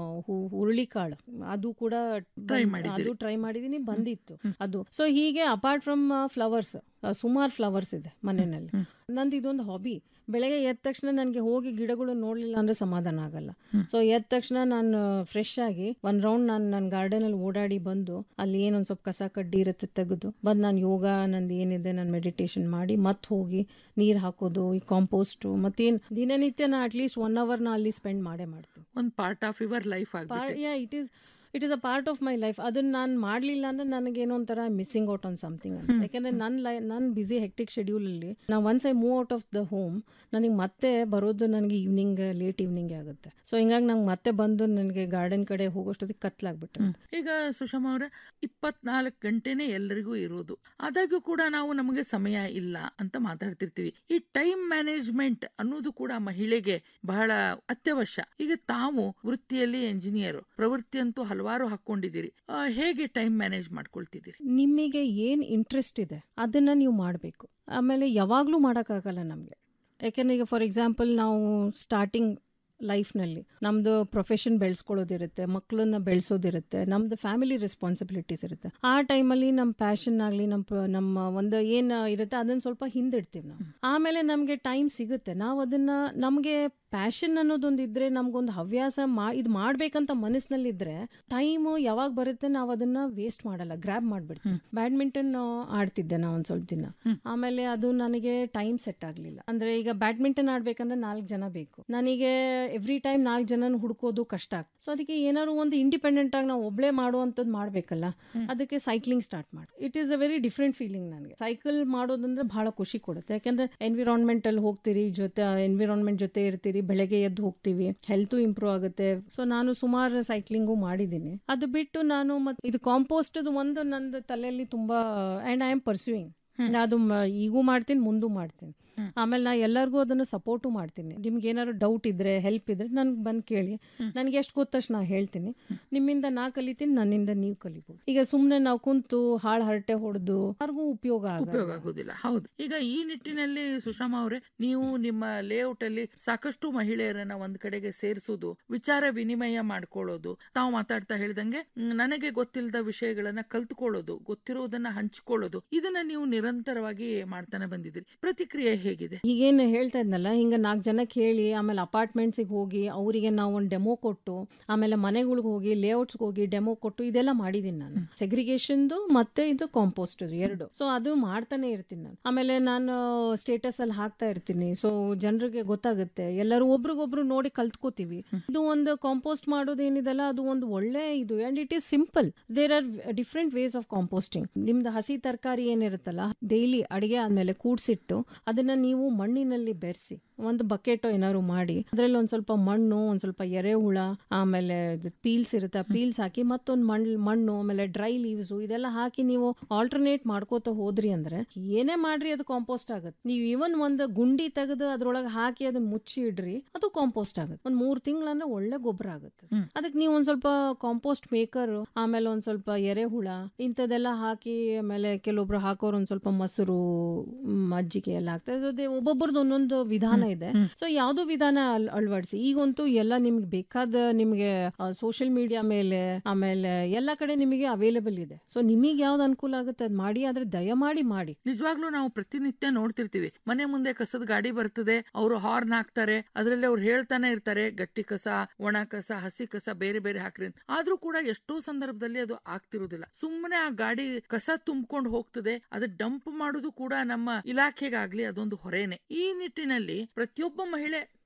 ಹುರುಳಿಕಾಳು ಅದು ಕೂಡ Try ಬಂದ್- ಮಾಡಿದ್ದೀರಿ. ಅದು ಟ್ರೈ ಮಾಡಿದೀನಿ ಬಂದಿತ್ತು ಅದು ಸೊ ಹೀಗೆ ಅಪಾರ್ಟ್ ಫ್ರಮ್ ಫ್ಲವರ್ಸ್ ಸುಮಾರು ಫ್ಲವರ್ಸ್ ಇದೆ ಮನೆಯಲ್ಲಿ ನಂದು ಇದೊಂದು ಹಾಬಿ ಬೆಳಗ್ಗೆ ಎದ್ದ ತಕ್ಷಣ ನನಗೆ ಹೋಗಿ ಗಿಡಗಳು ನೋಡ್ಲಿಲ್ಲ ಅಂದ್ರೆ ಸಮಾಧಾನ ಆಗಲ್ಲ ಸೊ ಎದ್ದ ತಕ್ಷಣ ನಾನು ಫ್ರೆಶ್ ಆಗಿ ಒಂದ್ ರೌಂಡ್ ನಾನು ನನ್ನ ಗಾರ್ಡನ್ ಅಲ್ಲಿ ಓಡಾಡಿ ಬಂದು ಅಲ್ಲಿ ಏನೊಂದ್ ಸ್ವಲ್ಪ ಕಸ ಕಡ್ಡಿ ಇರುತ್ತೆ ತೆಗೆದು ಬಂದು ನಾನು ಯೋಗ ನಂದು ಏನಿದೆ ನಾನು ಮೆಡಿಟೇಷನ್ ಮಾಡಿ ಮತ್ತೆ ಹೋಗಿ ನೀರ್ ಹಾಕೋದು ಈ ಕಾಂಪೋಸ್ಟ್ ಮತ್ತೇನ್ ದಿನನಿತ್ಯ ನಾ ಅಟ್ಲೀಸ್ಟ್ ಒನ್ ಅವರ್ ನಾ ಅಲ್ಲಿ ಸ್ಪೆಂಡ್ ಮಾಡೇ ಮಾಡ್ತೀನಿ ಒಂದು ಪಾರ್ಟ್ ಆಫ್ ಯುವರ್ ಲೈಫ್ ಆಗ್ಬಿಟ್ಟು yeah it is it is a part of my life ಅದನ್ನ ನಾನು ಮಾಡಲಿಲ್ಲ ಅಂದ್ರೆ ನನಗೇನೋ ಒಂಥರ ಮಿಸ್ಸಿಂಗ್ ಔಟ್ ಆನ್ ಸಮಥಿಂಗ್ ಅಂತ ಯಾಕಂದ್ರೆ ನನ್ನ ಲೈ ನನ್ನ ಬಿಸಿ ಹೆಕ್ಟಿಕ್ ಶೆಡ್ಯೂಲಲ್ಲಿ ನಾವು once I move out of the home ನನಗೆ ಮತ್ತೆ ಬರೋದು ನನಗೆ ಈವ್ನಿಂಗ್ ಲೇಟ್ ಈವ್ನಿಂಗ್ ಆಗುತ್ತೆ ಸೊ ಹಿಂಗಾಗಿ ನಂಗೆ ಮತ್ತೆ ಬಂದು ನನಗೆ ಗಾರ್ಡನ್ ಕಡೆ ಹೋಗೋಷ್ಟೊತ್ತಿಗೆ ಕತ್ಲಾಗ್ಬಿಟ್ಟು ಈಗ ಸುಷಮಾ ಅವರ ಇಪ್ಪತ್ನಾಲ್ಕು ಗಂಟೆನೆ ಎಲ್ಲರಿಗೂ ಇರೋದು ಆದಾಗ್ಯೂ ಕೂಡ ನಾವು ನಮಗೆ ಸಮಯ ಇಲ್ಲ ಅಂತ ಮಾತಾಡ್ತಿರ್ತೀವಿ ಈ ಟೈಮ್ ಮ್ಯಾನೇಜ್ಮೆಂಟ್ ಅನ್ನೋದು ಕೂಡ ಮಹಿಳೆಗೆ ಬಹಳ ಅತ್ಯವಶ್ಯ ಈಗ ತಾವು ವೃತ್ತಿಯಲ್ಲಿ ಎಂಜಿನಿಯರ್ ಪ್ರವೃತ್ತಿ ಅಂತೂ ಹಲವಾರು ಹಾಕೊಂಡಿದ್ದೀರಿ ಆ, ಹೇಗೆ ಟೈಮ್ ಮ್ಯಾನೇಜ್ ಮಾಡ್ಕೊಳ್ತಿದ್ದೀರಿ ನಿಮಗೆ ಏನು ಇಂಟ್ರೆಸ್ಟ್ ಇದೆ ಅದನ್ನು ನೀವು ಮಾಡಬೇಕು ಆಮೇಲೆ ಯಾವಾಗಲೂ ಮಾಡೋಕ್ಕಾಗಲ್ಲ ನಮಗೆ ಯಾಕೆಂದರೆ ಈಗ ಫಾರ್ ಎಕ್ಸಾಂಪಲ್ ನಾವು ಸ್ಟಾರ್ಟಿಂಗ್ ಲೈಫ್ನಲ್ಲಿ ನಮ್ಮದು ಪ್ರೊಫೆಷನ್ ಬೆಳೆಸ್ಕೊಳ್ಳೋದಿರುತ್ತೆ ಮಕ್ಕಳನ್ನ ಬೆಳೆಸೋದಿರುತ್ತೆ ನಮ್ಮದು ಫ್ಯಾಮಿಲಿ ರೆಸ್ಪಾನ್ಸಿಬಿಲಿಟೀಸ್ ಇರುತ್ತೆ ಆ ಟೈಮಲ್ಲಿ ನಮ್ಮ ಪ್ಯಾಷನ್ ಆಗಲಿ ನಮ್ಮ ಪ- ನಮ್ಮ ಒಂದು ಏನು ಇರುತ್ತೆ ಅದನ್ನು ಸ್ವಲ್ಪ ಹಿಂದಿಡ್ತೀವಿ ನಾವು ಆಮೇಲೆ ನಮಗೆ ಟೈಮ್ ಸಿಗುತ್ತೆ ನಾವು ಅದನ್ನು ನಮಗೆ ಪ್ಯಾಷನ್ ಅನ್ನೋದೊಂದು ಇದ್ರೆ ನಮ್ಗೊಂದು ಹವ್ಯಾಸ ಮಾ ಇದು ಮಾಡ್ಬೇಕಂತ ಮನಸ್ಸಿನಲ್ಲಿದ್ರೆ ಟೈಮು ಯಾವಾಗ ಬರುತ್ತೆ ನಾವು ಅದನ್ನ ವೇಸ್ಟ್ ಮಾಡಲ್ಲ ಗ್ರ್ಯಾಬ್ ಮಾಡ್ಬಿಡ್ತೀವಿ ಬ್ಯಾಡ್ಮಿಂಟನ್ ಆಡ್ತಿದ್ದೆ ನಾ ಒಂದ್ ಸ್ವಲ್ಪ ದಿನ ಆಮೇಲೆ ಅದು ನನಗೆ ಟೈಮ್ ಸೆಟ್ ಆಗ್ಲಿಲ್ಲ ಅಂದ್ರೆ ಈಗ ಬ್ಯಾಡ್ಮಿಂಟನ್ ಆಡ್ಬೇಕಂದ್ರೆ ನಾಲ್ಕು ಜನ ಬೇಕು ನನಗೆ ಎವ್ರಿ ಟೈಮ್ ನಾಲ್ಕು ಜನ ಹುಡ್ಕೋದು ಕಷ್ಟ ಆಗ್ತದೆ ಸೊ ಅದಕ್ಕೆ ಏನಾದ್ರು ಒಂದು ಇಂಡಿಪೆಂಡೆಂಟ್ ಆಗಿ ನಾವು ಒಬ್ಳೆ ಮಾಡುವಂಥದ್ದು ಮಾಡ್ಬೇಕಲ್ಲ ಅದಕ್ಕೆ ಸೈಕ್ಲಿಂಗ್ ಸ್ಟಾರ್ಟ್ ಮಾಡಿ it is a very different feeling ನನಗೆ ಸೈಕಲ್ ಮಾಡೋದಂದ್ರೆ ಬಹಳ ಖುಷಿ ಕೊಡುತ್ತೆ ಯಾಕಂದ್ರೆ ಎನ್ವಿರಾನ್ಮೆಂಟ್ ಅಲ್ಲಿ ಹೋಗ್ತೀರಿ ಜೊತೆ ಎನ್ವಿರಾನ್ಮೆಂಟ್ ಜೊತೆ ಇರ್ತೀರಿ ಬೆಳಗ್ಗೆ ಎದ್ದು ಹೋಗ್ತೀವಿ ಹೆಲ್ತ್ ಇಂಪ್ರೂವ್ ಆಗುತ್ತೆ ಸೊ ನಾನು ಸುಮಾರು ಸೈಕ್ಲಿಂಗು ಮಾಡಿದ್ದೀನಿ ಅದು ಬಿಟ್ಟು ನಾನು ಮತ್ತೆ ಇದು ಕಾಂಪೋಸ್ಟ್ ಒಂದು ನಂದು ತಲೆಯಲ್ಲಿ ತುಂಬಾ ಅಂಡ್ ಐ ಆಮ್ ಪರ್ಸ್ಯೂಯಿಂಗ್ ಅದು ಮ- ಈಗೂ ಮಾಡ್ತೀನಿ ಮುಂದೂ ಮಾಡ್ತೀನಿ ಆಮೇಲೆ ನಾ ಎಲ್ಲರಿಗೂ ಅದನ್ನು ಸಪೋರ್ಟು ಮಾಡ್ತೀನಿ ನಿಮ್ಗೆ ಏನಾದ್ರು ಡೌಟ್ ಇದ್ರೆ ಹೆಲ್ಪ್ ಇದ್ರೆ ನನ್ಗೆ ಬಂದು ಕೇಳಿ ನನಗೆ ಎಷ್ಟು ಗೊತ್ತಷ್ಟು ನಾ ಹೇಳ್ತೀನಿ ನಿಮ್ಮಿಂದ ನಾ ಕಲಿತೀನಿ ನನ್ನಿಂದ ನೀವು ಕಲಿಬೋದು ಈಗ ಸುಮ್ಮನೆ ನಾವು ಕುಂತು ಹಾಳು ಹರಟೆ ಹೊಡೆದು ಯಾರಿಗೂ ಉಪಯೋಗ ಉಪಯೋಗ ಆಗಲ್ಲ ಆಗೋದಿಲ್ಲ ಹೌದು ಈಗ ಈ ನಿಟ್ಟಿನಲ್ಲಿ ಸುಷಮಾ ಅವರೇ ನೀವು ನಿಮ್ಮ ಲೇಔಟ್ ಅಲ್ಲಿ ಸಾಕಷ್ಟು ಮಹಿಳೆಯರನ್ನ ಒಂದ್ ಕಡೆಗೆ ಸೇರಿಸೋದು ವಿಚಾರ ವಿನಿಮಯ ಮಾಡ್ಕೊಳ್ಳೋದು ತಾವು ಮಾತಾಡ್ತಾ ಹೇಳಿದಂಗೆ ಮ್, ನನಗೆ ಗೊತ್ತಿಲ್ಲದ ವಿಷಯಗಳನ್ನ ಕಲ್ತ್ಕೊಳ್ಳೋದು ಗೊತ್ತಿರೋದನ್ನ ಹಂಚಿಕೊಳ್ಳೋದು ಇದನ್ನ ನೀವು ನಿರಂತರವಾಗಿ ಮಾಡ್ತಾನೆ ಬಂದಿದ್ದೀರಿ ಪ್ರತಿಕ್ರಿಯೆ ಹೇಗಿದೆ ಈಗೇನು ಹೇಳ್ತಾ ಇದ್ನಲ್ಲ ಹಿಂಗೆ ನಾಲ್ಕು ಜನಕ್ಕೆ ಹೇಳಿ ಆಮೇಲೆ ಅಪಾರ್ಟ್ಮೆಂಟ್ಸಿಗೆ ಹೋಗಿ ಅವರಿಗೆ ನಾವು ಒಂದು ಡೆಮೋ ಕೊಟ್ಟು ಆಮೇಲೆ ಮನೆಗಳಿಗೆ ಹೋಗಿ ಲೇಔಟ್ಸ್ಗೆ ಹೋಗಿ ಡೆಮೋ ಕೊಟ್ಟು ಇದೆಲ್ಲ ಮಾಡಿದ್ದೀನಿ ನಾನು ಸೆಗ್ರಿಗೇಷನ್ದು ಮತ್ತೆ ಇದು ಕಾಂಪೋಸ್ಟ್ ಎರಡು ಸೊ ಅದು ಮಾಡ್ತಾನೆ ಇರ್ತೀನಿ ನಾನು ಆಮೇಲೆ ನಾನು ಸ್ಟೇಟಸ್ ಅಲ್ಲಿ ಹಾಕ್ತಾ ಇರ್ತೀನಿ ಸೊ ಜನರಿಗೆ ಗೊತ್ತಾಗುತ್ತೆ ಎಲ್ಲರೂ ಒಬ್ರಿಗೊಬ್ರು ನೋಡಿ ಕಲ್ತ್ಕೋತೀವಿ ಇದು ಒಂದು ಕಾಂಪೋಸ್ಟ್ ಮಾಡೋದೇನಿದೆಲ್ಲ ಅದು ಒಂದು ಒಳ್ಳೆ ಇದು and it is simple there are different ways of composting ನಿಮ್ದು ಹಸಿ ತರಕಾರಿ ಏನಿರುತ್ತಲ್ಲ ಡೈಲಿ ಅಡಿಗೆ ಆದ್ಮೇಲೆ ಕೂಡ್ಸಿಟ್ಟು ಅದನ್ನ ನೀವು ಮಣ್ಣಿನಲ್ಲಿ ಬೆರೆಸಿ ಒಂದು ಬಕೆಟ್ ಏನಾದ್ರು ಮಾಡಿ ಅದ್ರಲ್ಲಿ ಒಂದ್ ಸ್ವಲ್ಪ ಮಣ್ಣು ಒಂದ್ ಸ್ವಲ್ಪ ಎರೆಹುಳ ಆಮೇಲೆ ಪೀಲ್ಸ್ ಇರುತ್ತೆ ಪೀಲ್ಸ್ ಹಾಕಿ ಮತ್ತೊಂದು ಮಣ್ಣು ಮಣ್ಣು ಆಮೇಲೆ ಡ್ರೈ ಲೀವ್ಸ್ ಇದೆಲ್ಲ ಹಾಕಿ ನೀವು ಆಲ್ಟರ್ನೇಟ್ ಮಾಡ್ಕೋತ ಹೋದ್ರಿ ಅಂದ್ರೆ ಏನೇ ಮಾಡ್ರಿ ಅದು ಕಾಂಪೋಸ್ಟ್ ಆಗುತ್ತೆ ನೀವು ಇವನ್ ಒಂದು ಗುಂಡಿ ತೆಗೆದು ಅದ್ರೊಳಗೆ ಹಾಕಿ ಅದನ್ನ ಮುಚ್ಚಿ ಇಡ್ರಿ ಅದು ಕಾಂಪೋಸ್ಟ್ ಆಗುತ್ತೆ ಒಂದ್ ಮೂರ್ ತಿಂಗಳಂದ್ರೆ ಒಳ್ಳೆ ಗೊಬ್ಬರ ಆಗುತ್ತೆ ಅದಕ್ಕೆ ನೀವು ಒಂದ್ ಸ್ವಲ್ಪ ಕಾಂಪೋಸ್ಟ್ ಮೇಕರ್ ಆಮೇಲೆ ಒಂದ್ ಸ್ವಲ್ಪ ಎರೆಹುಳ ಇಂಥದ್ದೆಲ್ಲ ಹಾಕಿ ಆಮೇಲೆ ಕೆಲವೊಬ್ರು ಹಾಕೋರು ಒಂದ್ ಸ್ವಲ್ಪ ಮೊಸರು ಮ್, ಮಜ್ಜಿಗೆ ಎಲ್ಲ ಹಾಕ್ತಾರೆ ಸೊ ಒಬ್ಬೊಬ್ರದ್ದು ಒಂದೊಂದು ವಿಧಾನ ಇದೆ ಸೊ ಯಾವ್ದು ವಿಧಾನ ಅಳ್- ಅಳವಡಿಸಿ ಈಗಂತೂ ಎಲ್ಲ ನಿಮ್ಗೆ ಬೇಕಾದ ನಿಮ್ಗೆ ಸೋಷಿಯಲ್ ಮೀಡಿಯಾ ಮೇಲೆ ಆಮೇಲೆ ಎಲ್ಲ ಕಡೆ ನಿಮಗೆ ಅವೈಲೇಬಲ್ ಇದೆ ಸೊ ನಿಮಗೆ ಯಾವ್ದು ಅನುಕೂಲ ಆಗುತ್ತೆ ಅದ್ ಮಾಡಿ ಆದ್ರೆ ದಯಮಾಡಿ ಮಾಡಿ ನಿಜವಾಗ್ಲೂ ನಾವು ಪ್ರತಿನಿತ್ಯ ನೋಡ್ತಿರ್ತೀವಿ ಮನೆ ಮುಂದೆ ಕಸದ ಗಾಡಿ ಬರ್ತದೆ ಅವರು ಹಾರ್ನ್ ಹಾಕ್ತಾರೆ ಅದರಲ್ಲಿ ಅವ್ರು ಹೇಳ್ತಾನೆ ಇರ್ತಾರೆ ಗಟ್ಟಿ ಕಸ ಒಣ ಕಸ ಹಸಿ ಕಸ ಬೇರೆ ಬೇರೆ ಹಾಕ್ರಿ ಅಂತ ಆದ್ರೂ ಕೂಡ ಎಷ್ಟೋ ಸಂದರ್ಭದಲ್ಲಿ ಅದು ಆಗ್ತಿರುವುದಿಲ್ಲ ಸುಮ್ಮನೆ ಆ ಗಾಡಿ ಕಸ ತುಂಬಿಕೊಂಡು ಹೋಗ್ತದೆ ಅದು ಡಂಪ್ ಮಾಡೋದು ಕೂಡ ನಮ್ಮ ಇಲಾಖೆಗಾಗ್ಲಿ ಅದೊಂದು ಹೊರೇನೆ ಈ ನಿಟ್ಟಿನಲ್ಲಿ ಪ್ರತಿಯೊಬ್ಬ ಮಹಿಳೆ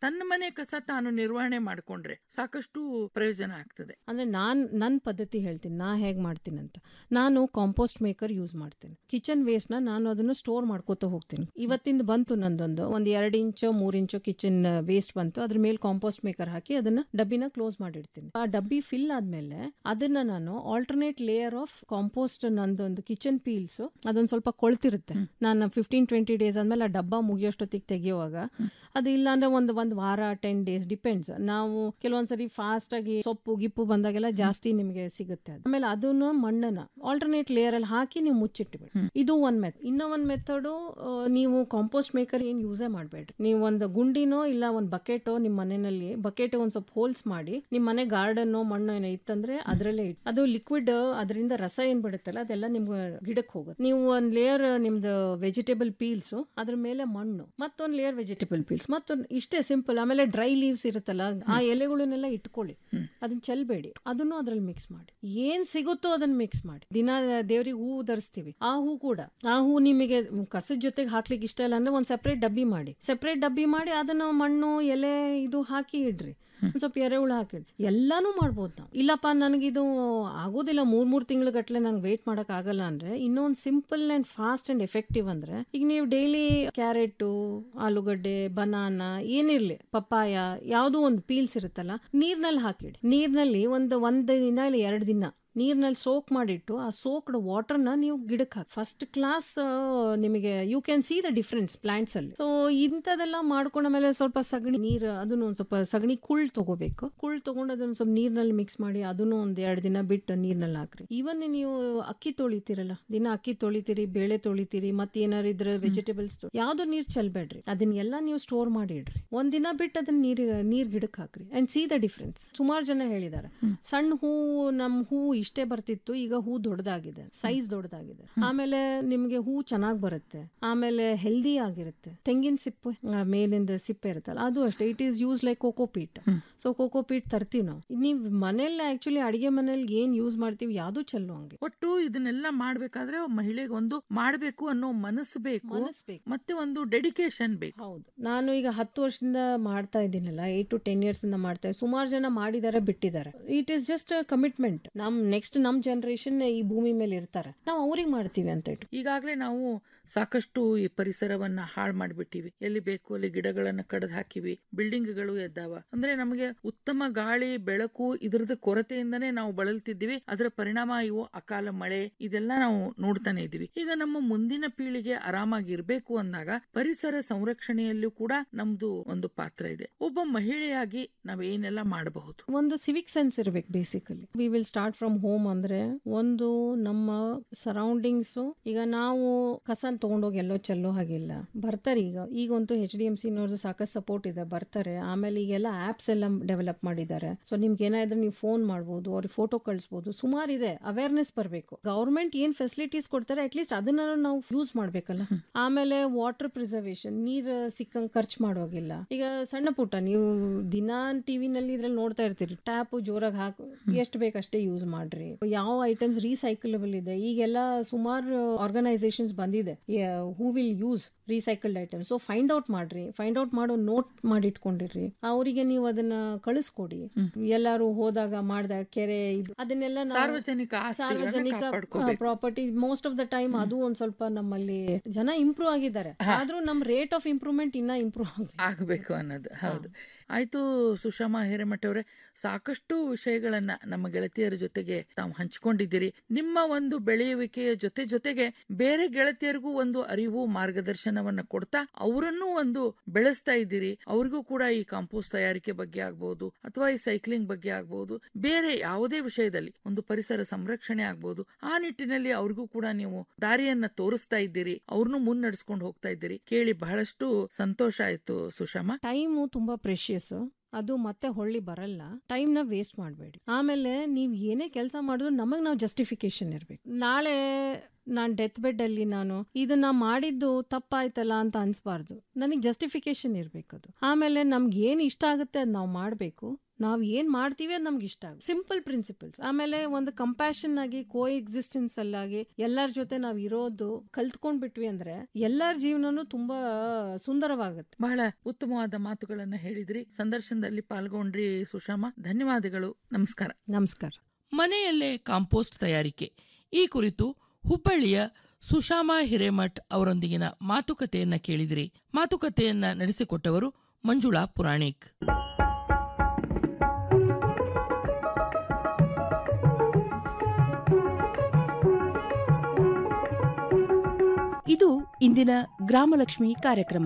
ತನ್ನ ಮನೆ ಕಸ ತಾನು ನಿರ್ವಹಣೆ ಮಾಡ್ಕೊಂಡ್ರೆ ಸಾಕಷ್ಟು ಪ್ರಯೋಜನ ಆಗ್ತದೆ ಅಂದ್ರೆ ನಾನ್ ನನ್ನ ಪದ್ಧತಿ ಹೇಳ್ತೀನಿ ನಾ ಹೇಗ್ ಮಾಡ್ತೀನಿ ಅಂತ ನಾನು ಕಾಂಪೋಸ್ಟ್ ಮೇಕರ್ ಯೂಸ್ ಮಾಡ್ತೀನಿ ಕಿಚನ್ ವೇಸ್ಟ್ ನ ನಾನು ಅದನ್ನ ಸ್ಟೋರ್ ಮಾಡ್ಕೋತ ಹೋಗ್ತೀನಿ ಇವತ್ತಿಂದ ಬಂತು ನಂದೊಂದು ಒಂದ್ ಎರಡ್ ಇಂಚು ಮೂರ್ ಇಂಚು ಕಿಚನ್ ವೇಸ್ಟ್ ಬಂತು ಅದ್ರ ಮೇಲೆ ಕಾಂಪೋಸ್ಟ್ ಮೇಕರ್ ಹಾಕಿ ಅದನ್ನ ಡಬ್ಬಿನ ಕ್ಲೋಸ್ ಮಾಡಿಡ್ತೀನಿ ಆ ಡಬ್ಬಿ ಫಿಲ್ ಆದ್ಮೇಲೆ ಅದನ್ನ ನಾನು ಆಲ್ಟರ್ನೇಟ್ ಲೇಯರ್ ಆಫ್ ಕಾಂಪೋಸ್ಟ್ ನಂದೊಂದು ಕಿಚನ್ ಪೀಲ್ಸ್ ಅದೊಂದ್ ಸ್ವಲ್ಪ ಕೊಳ್ತಿರುತ್ತೆ ನಾನು ಫಿಫ್ಟೀನ್ ಟ್ವೆಂಟಿ ಡೇಸ್ ಆದ್ಮೇಲೆ ಆ ಡಬ್ಬ ಮುಗಿಯೋಷ್ಟೊತ್ತಿಗೆ ತೆಗಿಯುವಾಗ ಅದು ಇಲ್ಲ ಅಂದ್ರೆ ಒಂದು ಒಂದ್ ವಾರ ಟೆನ್ ಡೇಸ್ ಡಿಪೆಂಡ್ಸ್ ನಾವು ಕೆಲವೊಂದ್ಸರಿ ಫಾಸ್ಟ್ ಆಗಿ ಸೊಪ್ಪು ಗಿಪ್ಪು ಬಂದಾಗೆಲ್ಲ ಜಾಸ್ತಿ ನಿಮಗೆ ಸಿಗುತ್ತೆ ಅದು. ಆಮೇಲೆ ಅದನ್ನ ಮಣ್ಣನ್ನ ಆಲ್ಟರ್ನೇಟ್ ಲೇಯರ್ ಅಲ್ಲಿ ಹಾಕಿ ನೀವು ಮುಚ್ಚಿಟ್ಬಿಡಿ ಇದು ಒಂದ್ ಮೆಥಡ್ ಇನ್ನ ಒಂದ್ ಮೆಥಡ್ ನೀವು ಕಾಂಪೋಸ್ಟ್ ಮೇಕರ್ ಏನ್ ಯೂಸೇ ಮಾಡಬೇಡ್ರಿ ನೀವು ಒಂದು ಗುಂಡಿನೋ ಇಲ್ಲ ಒಂದ್ ಬಕೆಟೋ ನಿಮ್ ಮನೆಯಲ್ಲಿ ಬಕೆಟ್ ಒಂದ್ ಸ್ವಲ್ಪ ಹೋಲ್ಸ್ ಮಾಡಿ ನಿಮ್ ಮನೆ ಗಾರ್ಡನ್ ಮಣ್ಣು ಏನೋ ಇತ್ತಂದ್ರೆ ಅದ್ರಲ್ಲೇ ಇಟ್ಟು ಅದು ಲಿಕ್ವಿಡ್ ಅದರಿಂದ ರಸ ಏನ್ ಬಿಡುತ್ತಲ್ಲ ಅದೆಲ್ಲ ನಿಮ್ಗೆ ಗಿಡಕ್ಕೆ ಹೋಗುತ್ತೆ ನೀವು ಒಂದ್ ಲೇಯರ್ ನಿಮ್ದು ವೆಜಿಟೇಬಲ್ ಪೀಲ್ಸ್ ಅದ್ರ ಮೇಲೆ ಮಣ್ಣು ಮತ್ತೊಂದ್ ಲೇಯರ್ ವೆಜಿಟೇಬಲ್ ಪೀಲ್ಸ್ ಮತ್ತೊಂದು ಇಷ್ಟೇ ಸಿಂಪಲ್ ಆಮೇಲೆ ಡ್ರೈ ಲೀವ್ಸ್ ಇರುತ್ತಲ್ಲ ಆ ಎಲೆಗಳನ್ನೆಲ್ಲ ಇಟ್ಕೊಳ್ಳಿ ಅದನ್ನ ಚೆಲ್ಬೇಡಿ ಅದನ್ನು ಅದ್ರಲ್ಲಿ ಮಿಕ್ಸ್ ಮಾಡಿ ಏನ್ ಸಿಗುತ್ತೋ ಅದನ್ನ ಮಿಕ್ಸ್ ಮಾಡಿ ದಿನ ದೇವ್ರಿಗೆ ಹೂ ಧರಿಸ್ತೀವಿ ಆ ಹೂ ಕೂಡ ಆ ಹೂ ನಿಮಗೆ ಕಸದ ಜೊತೆಗೆ ಹಾಕ್ಲಿಕ್ಕೆ ಇಷ್ಟ ಇಲ್ಲ ಅಂದ್ರೆ ಒಂದ್ ಸೆಪರೇಟ್ ಡಬ್ಬಿ ಮಾಡಿ ಸೆಪರೇಟ್ ಡಬ್ಬಿ ಮಾಡಿ ಅದನ್ನ ಮಣ್ಣು ಎಲೆ ಇದು ಹಾಕಿ ಇಡ್ರಿ ಒಂದ್ ಸ್ವಲ್ಪ ಎರೆಹುಳ ಹಾಕಿಡ್ ಎಲ್ಲಾನು ಮಾಡ್ಬೋದು ನಾವು ಇಲ್ಲಪ್ಪ ನನಗಿದು ಆಗೋದಿಲ್ಲ ಮೂರ್ ಮೂರ್ ತಿಂಗಳ ಗಟ್ಲೆ ನಂಗೆ ವೇಟ್ ಮಾಡಕ್ ಆಗಲ್ಲ ಅಂದ್ರೆ ಇನ್ನೊಂದು simple and fast and effective ಅಂದ್ರೆ ಈಗ ನೀವು ಡೈಲಿ ಕ್ಯಾರೆಟ್ ಆಲೂಗಡ್ಡೆ ಬನಾನಾ ಏನಿರ್ಲಿ ಪಪ್ಪಾಯ ಯಾವುದೋ ಒಂದು ಪೀಲ್ಸ್ ಇರುತ್ತಲ್ಲ ನೀರ್ನಲ್ಲಿ ಹಾಕಿಡಿ ನೀರ್ನಲ್ಲಿ ಒಂದು ಒಂದ್ ದಿನ ಇಲ್ಲ ಎರಡು ದಿನ ನೀರ್ನಲ್ಲಿ ಸೋಕ್ ಮಾಡಿಟ್ಟು ಆ ಸೋಕ್ಡ್ ವಾಟರ್ನ ನೀವು ಗಿಡಕ್ಕೆ ಹಾಕಿ ಫಸ್ಟ್ ಕ್ಲಾಸ್ ನಿಮಗೆ you can see the difference plants ಅಲ್ಲಿ ಸೊ ಇಂಥದೆಲ್ಲ ಮಾಡ್ಕೊಂಡ ಮೇಲೆ ಸ್ವಲ್ಪ ಸಗಣಿ ನೀರು ಅದನ್ನು ಒಂದು ಸ್ವಲ್ಪ ಸಗಣಿ ಕುಳ್ ತಗೋಬೇಕು ಕುಳ್ ತಗೊಂಡು ಅದನ್ನ ಸ್ವಲ್ಪ ನೀರ್ನಲ್ಲಿ ಮಿಕ್ಸ್ ಮಾಡಿ ಅದನ್ನು ಒಂದ್ ಎರಡು ದಿನ ಬಿಟ್ಟು ನೀರ್ನಲ್ಲಿ ಹಾಕ್ರಿ ಇವನ್ ನೀವು ಅಕ್ಕಿ ತೊಳಿತೀರಲ್ಲ ದಿನ ಅಕ್ಕಿ ತೊಳಿತೀರಿ ಬೇಳೆ ತೊಳಿತೀರಿ ಮತ್ತೆ ಏನಾರು ಇದ್ರೆ ವೆಜಿಟೇಬಲ್ಸ್ ಯಾವ್ದು ನೀರ್ ಚೆಲ್ಬೇಡ್ರಿ ಅದನ್ನೆಲ್ಲ ನೀವು ಸ್ಟೋರ್ ಮಾಡಿ ಇಡ್ರಿ ಒಂದ್ ದಿನ ಬಿಟ್ಟು ಅದನ್ನ ನೀರ್ ನೀರ್ ಗಿಡಕ್ಕೆ ಹಾಕ್ರಿ ಅಂಡ್ ಸಿ ದ ಡಿಫ್ರೆನ್ಸ್ ಸುಮಾರು ಜನ ಹೇಳಿದ್ದಾರೆ ಸಣ್ಣ ಹೂ ನಮ್ ಹೂ ಇಷ್ಟೇ ಬರ್ತಿತ್ತು ಈಗ ಹೂ ದೊಡ್ಡದಾಗಿದೆ ಸೈಜ್ ದೊಡ್ಡದಾಗಿದೆ ಆಮೇಲೆ ನಿಮ್ಗೆ ಹೂ ಚೆನ್ನಾಗ್ ಬರುತ್ತೆ ಆಮೇಲೆ ಹೆಲ್ದಿ ಆಗಿರುತ್ತೆ ತೆಂಗಿನ ಸಿಪ್ಪೆ ಆ, ಮೇಲಿಂದ ಸಿಪ್ಪೆ ಇರುತ್ತಲ್ಲ ಅದು ಅಷ್ಟೇ it is use like cocopeat so cocopeat ತರ್ತೀವಿ ನಾವು ನೀವ್ ಮನೇಲಿ ಆಕ್ಚುಲಿ ಅಡಿಗೆ ಮನೇಲಿ ಏನ್ ಯೂಸ್ ಮಾಡ್ತೀವಿ ಯಾವ್ದು ಚೆಲ್ಲೋ ಹಂಗೆ ಒಟ್ಟು ಇದನ್ನೆಲ್ಲ ಮಾಡ್ಬೇಕಾದ್ರೆ ಮಹಿಳೆಗೆ ಒಂದು ಮಾಡ್ಬೇಕು ಅನ್ನೋ ಮನಸ್ಸು ಬೇಕು ಮತ್ತೆ ಒಂದು ಡೆಡಿಕೇಶನ್ ಬೇಕು ಹೌದು ನಾನು ಈಗ ಹತ್ತು ವರ್ಷದಿಂದ ಮಾಡ್ತಾ ಇದ್ದೀನಲ್ಲ ಏಟ್ ಟು ಟೆನ್ ಇಯರ್ಸ್ ಇಂದ ಮಾಡ್ತಾ ಇದ್ದೀನಿ ಸುಮಾರು ಜನ ಮಾಡಿದ್ದಾರೆ ಬಿಟ್ಟಿದ್ದಾರೆ ಇಟ್ ಈಸ್ ಜಸ್ಟ್ ಕಮಿಟ್ಮೆಂಟ್ ನಮ್ ನೆಕ್ಸ್ಟ್ ನಮ್ ಜನರೇಷನ್ ಈ ಭೂಮಿ ಮೇಲೆ ಇರ್ತಾರೆ ನಾವು ಅವ್ರಿಗೆ ಮಾಡ್ತೀವಿ ಅಂತ ಇಟ್ಟು ಈಗಾಗಲೇ ನಾವು ಸಾಕಷ್ಟು ಈ ಪರಿಸರವನ್ನ ಹಾಳು ಮಾಡ್ಬಿಟ್ಟಿವಿ ಎಲ್ಲಿ ಬೇಕು ಅಲ್ಲಿ ಗಿಡಗಳನ್ನ ಕಡ್ದು ಹಾಕಿವಿ ಬಿಲ್ಡಿಂಗ್ಗಳು ಎದ್ದಾವ ಅಂದ್ರೆ ನಮಗೆ ಉತ್ತಮ ಗಾಳಿ ಬೆಳಕು ಇದ್ರದ ಕೊರತೆಯಿಂದನೇ ನಾವು ಬಳಲ್ತಿದ್ದೀವಿ ಅದರ ಪರಿಣಾಮ ಇವು ಅಕಾಲ ಮಳೆ ಇದೆಲ್ಲ ನಾವು ನೋಡ್ತಾನೆ ಇದೀವಿ ಈಗ ನಮ್ಮ ಮುಂದಿನ ಪೀಳಿಗೆ ಆರಾಮಾಗಿರ್ಬೇಕು ಅಂದಾಗ ಪರಿಸರ ಸಂರಕ್ಷಣೆಯಲ್ಲೂ ಕೂಡ ನಮ್ದು ಒಂದು ಪಾತ್ರ ಇದೆ ಒಬ್ಬ ಮಹಿಳೆಯಾಗಿ ನಾವ್ ಏನೆಲ್ಲ ಮಾಡಬಹುದು ಒಂದು ಸಿವಿಕ್ ಸೆನ್ಸ್ ಇರ್ಬೇಕು basically we will start from home ಅಂದ್ರೆ ಒಂದು ನಮ್ಮ ಸರೌಂಡಿಂಗ್ಸ್ ಈಗ ನಾವು ಕಸನ್ ತಗೊಂಡೋಗಿ ಎಲ್ಲೋ ಚೆಲ್ಲೋ ಹಾಗಿಲ್ಲ ಬರ್ತಾರೆ ಈಗ ಈಗಂತೂ ಎಚ್ ಡಿ ಎಂ ಸಿ ನೋಡ್ದು ಸಾಕಷ್ಟು ಸಪೋರ್ಟ್ ಇದೆ ಬರ್ತಾರೆ ಆಮೇಲೆ ಈಗೆಲ್ಲ ಆಪ್ಸ್ ಎಲ್ಲ ಡೆವಲಪ್ ಮಾಡಿದ್ದಾರೆ ಸೊ ನಿಮ್ಗೆ ಏನಾದ್ರೆ ನೀವು ಫೋನ್ ಮಾಡ್ಬೋದು ಅವ್ರಿಗೆ ಫೋಟೋ ಕಳಿಸ್ಬೋದು ಸುಮಾರು ಇದೆ ಅವೇರ್ನೆಸ್ ಬರಬೇಕು ಗೌರ್ಮೆಂಟ್ ಏನ್ ಫೆಸಿಲಿಟೀಸ್ ಕೊಡ್ತಾರೆ ಅಟ್ಲೀಸ್ಟ್ ಅದನ್ನ ನಾವು ಯೂಸ್ ಮಾಡ್ಬೇಕಲ್ಲ ಆಮೇಲೆ ವಾಟರ್ ಪ್ರಿಸರ್ವೇಶನ್ ನೀರ್ ಸಿಕ್ಕಂಗ್ ಖರ್ಚು ಮಾಡೋಗಿಲ್ಲ ಈಗ ಸಣ್ಣ ಪುಟ್ಟ ನೀವು ದಿನಾ ಟಿವಿನಲ್ಲಿ ಇದ್ರಲ್ಲಿ ನೋಡ್ತಾ ಇರ್ತೀರಿ ಟ್ಯಾಪ್ ಜೋರಾಗಿ ಹಾಕು ಎಷ್ಟು ಬೇಕಷ್ಟೇ ಯೂಸ್ ಮಾಡ್ರಿ ಯಾವ ಐಟಮ್ಸ್ ರೀಸೈಕಲಬಲ್ ಇದೆ ಈಗೆಲ್ಲ ಸುಮಾರು ಆರ್ಗನೈಸೇಷನ್ಸ್ ಬಂದಿದೆ who will use recycled items so find out ಮಾಡ್ರಿ ಫೈಂಡ್ ಔಟ್ ಮಾಡೋ ನೋಟ್ ಮಾಡಿಟ್ಕೊಂಡಿರ್ರಿ ಅವರಿಗೆ ನೀವು ಅದನ್ನ ಕಳಿಸ್ಕೊಡಿ ಎಲ್ಲಾರು ಹೋದಾಗ ಮಾಡ್ದಾಗ ಕೆರೆ ಇದು ಅದನ್ನೆಲ್ಲ ನಾವು- ಸಾರ್ವಜನಿಕ ಆಸ್ತಿಗಳನ್ನ ಸಾರ್ವಜನಿಕ ಕಾಪಾಡ್ಕೋಬೇಕು. Property most of the time ಅದು ಒಂದ್ ಸ್ವಲ್ಪ ನಮ್ಮಲ್ಲಿ ಜನ ಇಂಪ್ರೂವ್ ಆಗಿದ್ದಾರೆ ಆದ್ರೂ ನಮ್ ರೇಟ್ ಆಫ್ ಇಂಪ್ರೂವ್ಮೆಂಟ್ ಇನ್ನ ಇಂಪ್ರೂವ್ ಆಗಬೇಕು ಆಗಬೇಕು ಅನ್ನೋದು ಹೌದು ಆಯ್ತು ಸುಷಮಾ ಹಿರೇಮಠ ಅವರೇ ಸಾಕಷ್ಟು ವಿಷಯಗಳನ್ನ ನಮ್ಮ ಗೆಳತಿಯರ ಜೊತೆಗೆ ತಾವು ಹಂಚಿಕೊಂಡಿದ್ದೀರಿ ನಿಮ್ಮ ಒಂದು ಬೆಳೆಯುವಿಕೆಯ ಜೊತೆ ಜೊತೆಗೆ ಬೇರೆ ಗೆಳತಿಯರಿಗೂ ಒಂದು ಅರಿವು ಮಾರ್ಗದರ್ಶನವನ್ನ ಕೊಡ್ತಾ ಅವರನ್ನೂ ಒಂದು ಬೆಳೆಸ್ತಾ ಇದ್ದೀರಿ ಅವ್ರಿಗೂ ಕೂಡ ಈ ಕಾಂಪೋಸ್ಟ್ ತಯಾರಿಕೆ ಬಗ್ಗೆ ಆಗ್ಬಹುದು ಅಥವಾ ಈ ಸೈಕ್ಲಿಂಗ್ ಬಗ್ಗೆ ಆಗ್ಬಹುದು ಬೇರೆ ಯಾವುದೇ ವಿಷಯದಲ್ಲಿ ಒಂದು ಪರಿಸರ ಸಂರಕ್ಷಣೆ ಆಗ್ಬಹುದು ಆ ನಿಟ್ಟಿನಲ್ಲಿ ಅವ್ರಿಗೂ ಕೂಡ ನೀವು ದಾರಿಯನ್ನ ತೋರಿಸ್ತಾ ಇದ್ದೀರಿ ಅವ್ರನ್ನೂ ಮುನ್ನಡೆಸ್ಕೊಂಡು ಹೋಗ್ತಾ ಇದ್ದೀರಿ ಕೇಳಿ ಬಹಳಷ್ಟು ಸಂತೋಷ ಆಯ್ತು ಸುಷಮಾ ಟೈಮು ತುಂಬಾ ಪ್ರೆಷಿಯಸ್ ಅದು ಮತ್ತೆ ಹೊಳ್ಳಿ ಬರಲ್ಲ ಟೈಮ್ ನ ವೇಸ್ಟ್ ಮಾಡಬೇಡಿ ಆಮೇಲೆ ನೀವು ಏನೇ ಕೆಲಸ ಮಾಡಿದ್ರು ನಮಗ್ ನಾವು ಜಸ್ಟಿಫಿಕೇಶನ್ ಇರ್ಬೇಕು ನಾಳೆ ನಾನ್ ಡೆತ್ ಬೆಡ್ ಅಲ್ಲಿ ನಾನು ಇದನ್ನ ಮಾಡಿದ್ದು ತಪ್ಪಾಯ್ತಲ್ಲ ಅಂತ ಅನ್ಸ್ಬಾರ್ದು ನನಗೆ ಜಸ್ಟಿಫಿಕೇಶನ್ ಇರ್ಬೇಕು ಅದು ಆಮೇಲೆ ನಮ್ಗೆ ಏನ್ ಇಷ್ಟ ಆಗುತ್ತೆ ಅದ್ ನಾವು ಮಾಡ್ಬೇಕು ನಾವು ಏನ್ ಮಾಡ್ತೀವಿ ಅದು ನಮ್ಗೆ ಇಷ್ಟ ಆಗುತ್ತೆ ಸಿಂಪಲ್ ಪ್ರಿನ್ಸಿಪಲ್ಸ್ ಆಮೇಲೆ ಒಂದು ಕಂಪ್ಯಾಷನ್ ಆಗಿ ಕೋ ಎಕ್ಸಿಸ್ಟೆನ್ಸ್ ಅಲ್ಲಾಗಿ ಎಲ್ಲರ ಜೊತೆ ನಾವು ಇರೋದು ಕಲ್ತ್ಕೊಂಡ್ಬಿಟ್ವಿ ಅಂದ್ರೆ ಎಲ್ಲರ ಜೀವನನೂ ತುಂಬಾ ಸುಂದರವಾಗುತ್ತೆ ಬಹಳ ಉತ್ತಮವಾದ ಮಾತುಗಳನ್ನ ಹೇಳಿದ್ರಿ ಸಂದರ್ಶನದಲ್ಲಿ ಪಾಲ್ಗೊಂಡ್ರಿ ಸುಶಾಮ ಧನ್ಯವಾದಗಳು ನಮಸ್ಕಾರ ನಮಸ್ಕಾರ ಮನೆಯಲ್ಲೇ ಕಾಂಪೋಸ್ಟ್ ತಯಾರಿಕೆ ಈ ಕುರಿತು ಹುಬ್ಬಳ್ಳಿಯ ಸುಶಾಮಾ ಹಿರೇಮಠ್ ಅವರೊಂದಿಗಿನ ಮಾತುಕತೆಯನ್ನ ಕೇಳಿದಿರಿ ಮಾತುಕತೆಯನ್ನ ನಡೆಸಿಕೊಟ್ಟವರು ಮಂಜುಳಾ ಪುರಾಣಿಕ್ ಇದು ಇಂದಿನ ಗ್ರಾಮಲಕ್ಷ್ಮಿ ಕಾರ್ಯಕ್ರಮ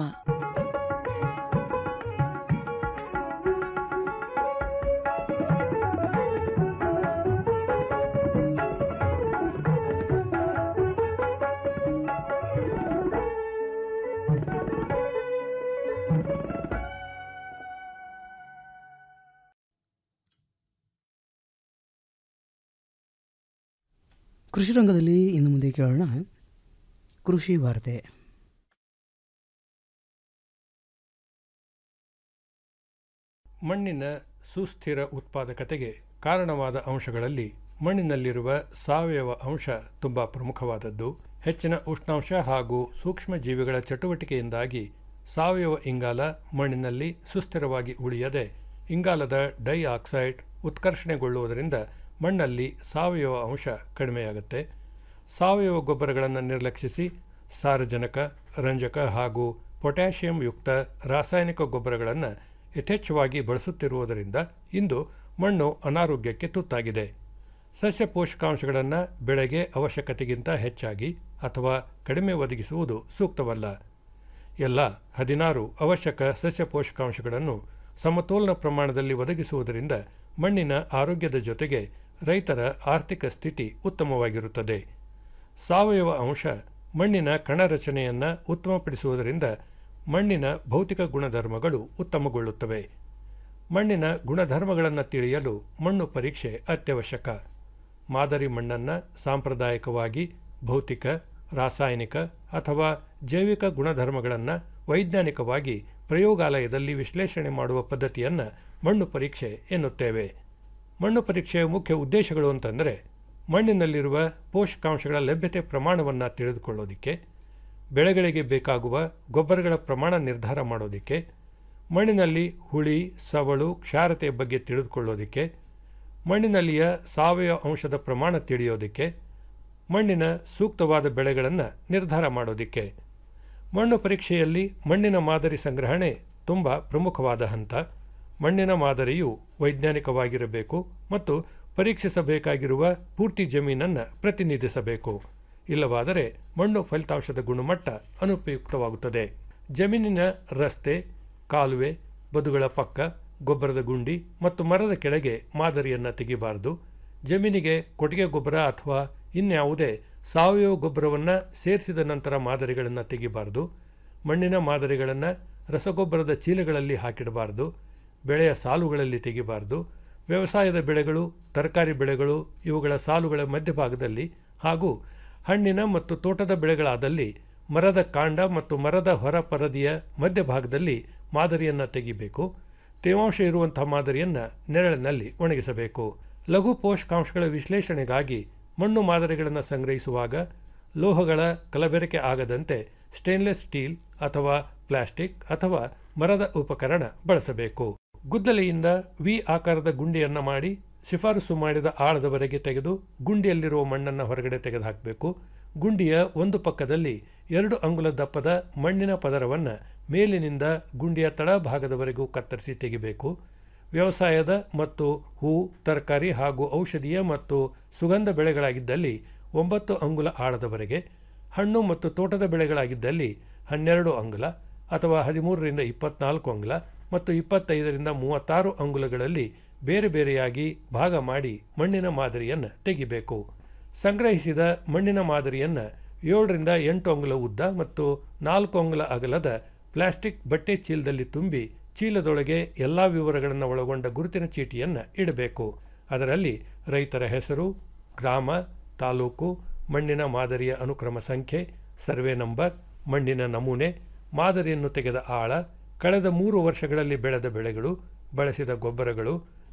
ಕೃಷಿ ರಂಗದಲ್ಲಿ ಇನ್ನು ಮುಂದೆ ಕೇಳೋಣ ಕೃಷಿ ವಾರ್ತೆ ಮಣ್ಣಿನ ಸುಸ್ಥಿರ ಉತ್ಪಾದಕತೆಗೆ ಕಾರಣವಾದ ಅಂಶಗಳಲ್ಲಿ ಮಣ್ಣಿನಲ್ಲಿರುವ ಸಾವಯವ ಅಂಶ ತುಂಬ ಪ್ರಮುಖವಾದದ್ದು ಹೆಚ್ಚಿನ ಉಷ್ಣಾಂಶ ಹಾಗೂ ಸೂಕ್ಷ್ಮ ಜೀವಿಗಳ ಚಟುವಟಿಕೆಯಿಂದಾಗಿ ಸಾವಯವ ಇಂಗಾಲ ಮಣ್ಣಿನಲ್ಲಿ ಸುಸ್ಥಿರವಾಗಿ ಉಳಿಯದೆ ಇಂಗಾಲದ ಡೈ ಆಕ್ಸೈಡ್ ಉತ್ಕರ್ಷಣೆಗೊಳ್ಳುವುದರಿಂದ ಮಣ್ಣಲ್ಲಿ ಸಾವಯವ ಅಂಶ ಕಡಿಮೆಯಾಗುತ್ತೆ ಸಾವಯವ ಗೊಬ್ಬರಗಳನ್ನು ನಿರ್ಲಕ್ಷಿಸಿ ಸಾರಜನಕ ರಂಜಕ ಹಾಗೂ ಪೊಟ್ಯಾಷಿಯಂ ಯುಕ್ತ ರಾಸಾಯನಿಕ ಗೊಬ್ಬರಗಳನ್ನು ಯಥೇಚ್ಛವಾಗಿ ಬಳಸುತ್ತಿರುವುದರಿಂದ ಇಂದು ಮಣ್ಣು ಅನಾರೋಗ್ಯಕ್ಕೆ ತುತ್ತಾಗಿದೆ ಸಸ್ಯ ಪೋಷಕಾಂಶಗಳನ್ನು ಬೆಳೆಗೆ ಅವಶ್ಯಕತೆಗಿಂತ ಹೆಚ್ಚಾಗಿ ಅಥವಾ ಕಡಿಮೆ ಒದಗಿಸುವುದು ಸೂಕ್ತವಲ್ಲ ಎಲ್ಲ ಹದಿನಾರು ಅವಶ್ಯಕ ಸಸ್ಯ ಪೋಷಕಾಂಶಗಳನ್ನು ಸಮತೋಲನ ಪ್ರಮಾಣದಲ್ಲಿ ಒದಗಿಸುವುದರಿಂದ ಮಣ್ಣಿನ ಆರೋಗ್ಯದ ಜೊತೆಗೆ ರೈತರ ಆರ್ಥಿಕ ಸ್ಥಿತಿ ಉತ್ತಮವಾಗಿರುತ್ತದೆ ಸಾವಯವ ಅಂಶ ಮಣ್ಣಿನ ಕಣರಚನೆಯನ್ನು ಉತ್ತಮಪಡಿಸುವುದರಿಂದ ಮಣ್ಣಿನ ಭೌತಿಕ ಗುಣಧರ್ಮಗಳು ಉತ್ತಮಗೊಳ್ಳುತ್ತವೆ ಮಣ್ಣಿನ ಗುಣಧರ್ಮಗಳನ್ನು ತಿಳಿಯಲು ಮಣ್ಣು ಪರೀಕ್ಷೆ ಅತ್ಯವಶ್ಯಕ ಮಾದರಿ ಮಣ್ಣನ್ನು ಸಾಂಪ್ರದಾಯಿಕವಾಗಿ ಭೌತಿಕ ರಾಸಾಯನಿಕ ಅಥವಾ ಜೈವಿಕ ಗುಣಧರ್ಮಗಳನ್ನು ವೈಜ್ಞಾನಿಕವಾಗಿ ಪ್ರಯೋಗಾಲಯದಲ್ಲಿ ವಿಶ್ಲೇಷಣೆ ಮಾಡುವ ಪದ್ಧತಿಯನ್ನು ಮಣ್ಣು ಪರೀಕ್ಷೆ ಎನ್ನುತ್ತೇವೆ ಮಣ್ಣು ಪರೀಕ್ಷೆಯ ಮುಖ್ಯ ಉದ್ದೇಶಗಳು ಅಂತಂದರೆ ಮಣ್ಣಿನಲ್ಲಿರುವ ಪೋಷಕಾಂಶಗಳ ಲಭ್ಯತೆ ಪ್ರಮಾಣವನ್ನು ತಿಳಿದುಕೊಳ್ಳೋದಕ್ಕೆ ಬೆಳೆಗಳಿಗೆ ಬೇಕಾಗುವ ಗೊಬ್ಬರಗಳ ಪ್ರಮಾಣ ನಿರ್ಧಾರ ಮಾಡೋದಕ್ಕೆ ಮಣ್ಣಿನಲ್ಲಿ ಹುಳಿ ಸವಳು ಕ್ಷಾರತೆಯ ಬಗ್ಗೆ ತಿಳಿದುಕೊಳ್ಳೋದಕ್ಕೆ ಮಣ್ಣಿನಲ್ಲಿಯ ಸಾವಯವ ಅಂಶದ ಪ್ರಮಾಣ ತಿಳಿಯೋದಕ್ಕೆ ಮಣ್ಣಿನ ಸೂಕ್ತವಾದ ಬೆಳೆಗಳನ್ನು ನಿರ್ಧಾರ ಮಾಡೋದಕ್ಕೆ ಮಣ್ಣು ಪರೀಕ್ಷೆಯಲ್ಲಿ ಮಣ್ಣಿನ ಮಾದರಿ ಸಂಗ್ರಹಣೆ ತುಂಬ ಪ್ರಮುಖವಾದ ಹಂತ ಮಣ್ಣಿನ ಮಾದರಿಯು ವೈಜ್ಞಾನಿಕವಾಗಿರಬೇಕು ಮತ್ತು ಪರೀಕ್ಷಿಸಬೇಕಾಗಿರುವ ಪೂರ್ತಿ ಜಮೀನನ್ನು ಪ್ರತಿನಿಧಿಸಬೇಕು ಇಲ್ಲವಾದರೆ ಮಣ್ಣು ಫಲಿತಾಂಶದ ಗುಣಮಟ್ಟ ಅನುಪಯುಕ್ತವಾಗುತ್ತದೆ ಜಮೀನಿನ ರಸ್ತೆ ಕಾಲುವೆ ಬದುಗಳ ಪಕ್ಕ ಗೊಬ್ಬರದ ಗುಂಡಿ ಮತ್ತು ಮರದ ಕೆಳಗೆ ಮಾದರಿಯನ್ನು ತೆಗಿಬಾರದು ಜಮೀನಿಗೆ ಕೊಟ್ಟಿಗೆ ಗೊಬ್ಬರ ಅಥವಾ ಇನ್ಯಾವುದೇ ಸಾವಯವ ಗೊಬ್ಬರವನ್ನು ಸೇರಿಸಿದ ನಂತರ ಮಾದರಿಗಳನ್ನು ತೆಗಿಬಾರದು ಮಣ್ಣಿನ ಮಾದರಿಗಳನ್ನು ರಸಗೊಬ್ಬರದ ಚೀಲಗಳಲ್ಲಿ ಹಾಕಿಡಬಾರದು ಬೆಳೆಯ ಸಾಲುಗಳಲ್ಲಿ ತೆಗಿಬಾರದು ವ್ಯವಸಾಯದ ಬೆಳೆಗಳು ತರಕಾರಿ ಬೆಳೆಗಳು ಇವುಗಳ ಸಾಲುಗಳ ಮಧ್ಯಭಾಗದಲ್ಲಿ ಹಾಗೂ ಹಣ್ಣಿನ ಮತ್ತು ತೋಟದ ಬೆಳೆಗಳಾದಲ್ಲಿ ಮರದ ಕಾಂಡ ಮತ್ತು ಮರದ ಹೊರ ಪರದಿಯ ಮಧ್ಯಭಾಗದಲ್ಲಿ ಮಾದರಿಯನ್ನು ತೆಗಿಬೇಕು ತೇವಾಂಶ ಇರುವಂಥ ಮಾದರಿಯನ್ನು ನೆರಳಿನಲ್ಲಿ ಒಣಗಿಸಬೇಕು ಲಘು ಪೋಷಕಾಂಶಗಳ ವಿಶ್ಲೇಷಣೆಗಾಗಿ ಮಣ್ಣು ಮಾದರಿಗಳನ್ನು ಸಂಗ್ರಹಿಸುವಾಗ ಲೋಹಗಳ ಕಲಬೆರಕೆ ಆಗದಂತೆ ಸ್ಟೇನ್ಲೆಸ್ ಸ್ಟೀಲ್ ಅಥವಾ ಪ್ಲಾಸ್ಟಿಕ್ ಅಥವಾ ಮರದ ಉಪಕರಣ ಬಳಸಬೇಕು ಗುದ್ದಲಿಯಿಂದ ವಿ ಆಕಾರದ ಗುಂಡಿಯನ್ನು ಮಾಡಿ ಶಿಫಾರಸು ಮಾಡಿದ ಆಳದವರೆಗೆ ತೆಗೆದು ಗುಂಡಿಯಲ್ಲಿರುವ ಮಣ್ಣನ್ನು ಹೊರಗಡೆ ತೆಗೆದುಹಾಕಬೇಕು ಗುಂಡಿಯ ಒಂದು ಪಕ್ಕದಲ್ಲಿ ಎರಡು ಅಂಗುಲ ದಪ್ಪದ ಮಣ್ಣಿನ ಪದರವನ್ನು ಮೇಲಿನಿಂದ ಗುಂಡಿಯ ತಳಭಾಗದವರೆಗೂ ಕತ್ತರಿಸಿ ತೆಗಿಬೇಕು ವ್ಯವಸಾಯದ ಮತ್ತು ಹೂ ತರಕಾರಿ ಹಾಗೂ ಔಷಧೀಯ ಮತ್ತು ಸುಗಂಧ ಬೆಳೆಗಳಾಗಿದ್ದಲ್ಲಿ ಒಂಬತ್ತು ಅಂಗುಲ ಆಳದವರೆಗೆ ಹಣ್ಣು ಮತ್ತು ತೋಟದ ಬೆಳೆಗಳಾಗಿದ್ದಲ್ಲಿ ಹನ್ನೆರಡು ಅಂಗುಲ ಅಥವಾ ಹದಿಮೂರರಿಂದ ಇಪ್ಪತ್ನಾಲ್ಕು ಅಂಗುಲ ಮತ್ತು ಇಪ್ಪತ್ತೈದರಿಂದ ಮೂವತ್ತಾರು ಅಂಗುಲಗಳಲ್ಲಿ ಬೇರೆ ಬೇರೆಯಾಗಿ ಭಾಗ ಮಾಡಿ ಮಣ್ಣಿನ ಮಾದರಿಯನ್ನು ತೆಗಿಬೇಕು ಸಂಗ್ರಹಿಸಿದ ಮಣ್ಣಿನ ಮಾದರಿಯನ್ನು ಏಳರಿಂದ ಎಂಟು ಅಂಗುಲ ಉದ್ದ ಮತ್ತು ನಾಲ್ಕು ಅಂಗುಲ ಅಗಲದ ಪ್ಲಾಸ್ಟಿಕ್ ಬಟ್ಟೆ ಚೀಲದಲ್ಲಿ ತುಂಬಿ ಚೀಲದೊಳಗೆ ಎಲ್ಲ ವಿವರಗಳನ್ನು ಒಳಗೊಂಡ ಗುರುತಿನ ಚೀಟಿಯನ್ನು ಇಡಬೇಕು ಅದರಲ್ಲಿ ರೈತರ ಹೆಸರು ಗ್ರಾಮ ತಾಲೂಕು ಮಣ್ಣಿನ ಮಾದರಿಯ ಅನುಕ್ರಮ ಸಂಖ್ಯೆ ಸರ್ವೆ ನಂಬರ್ ಮಣ್ಣಿನ ನಮೂನೆ ಮಾದರಿಯನ್ನು ತೆಗೆದ ಆಳ ಕಳೆದ ಮೂರು ವರ್ಷಗಳಲ್ಲಿ ಬೆಳೆದ ಬೆಳೆಗಳು ಬಳಸಿದ ಗೊಬ್ಬರಗಳು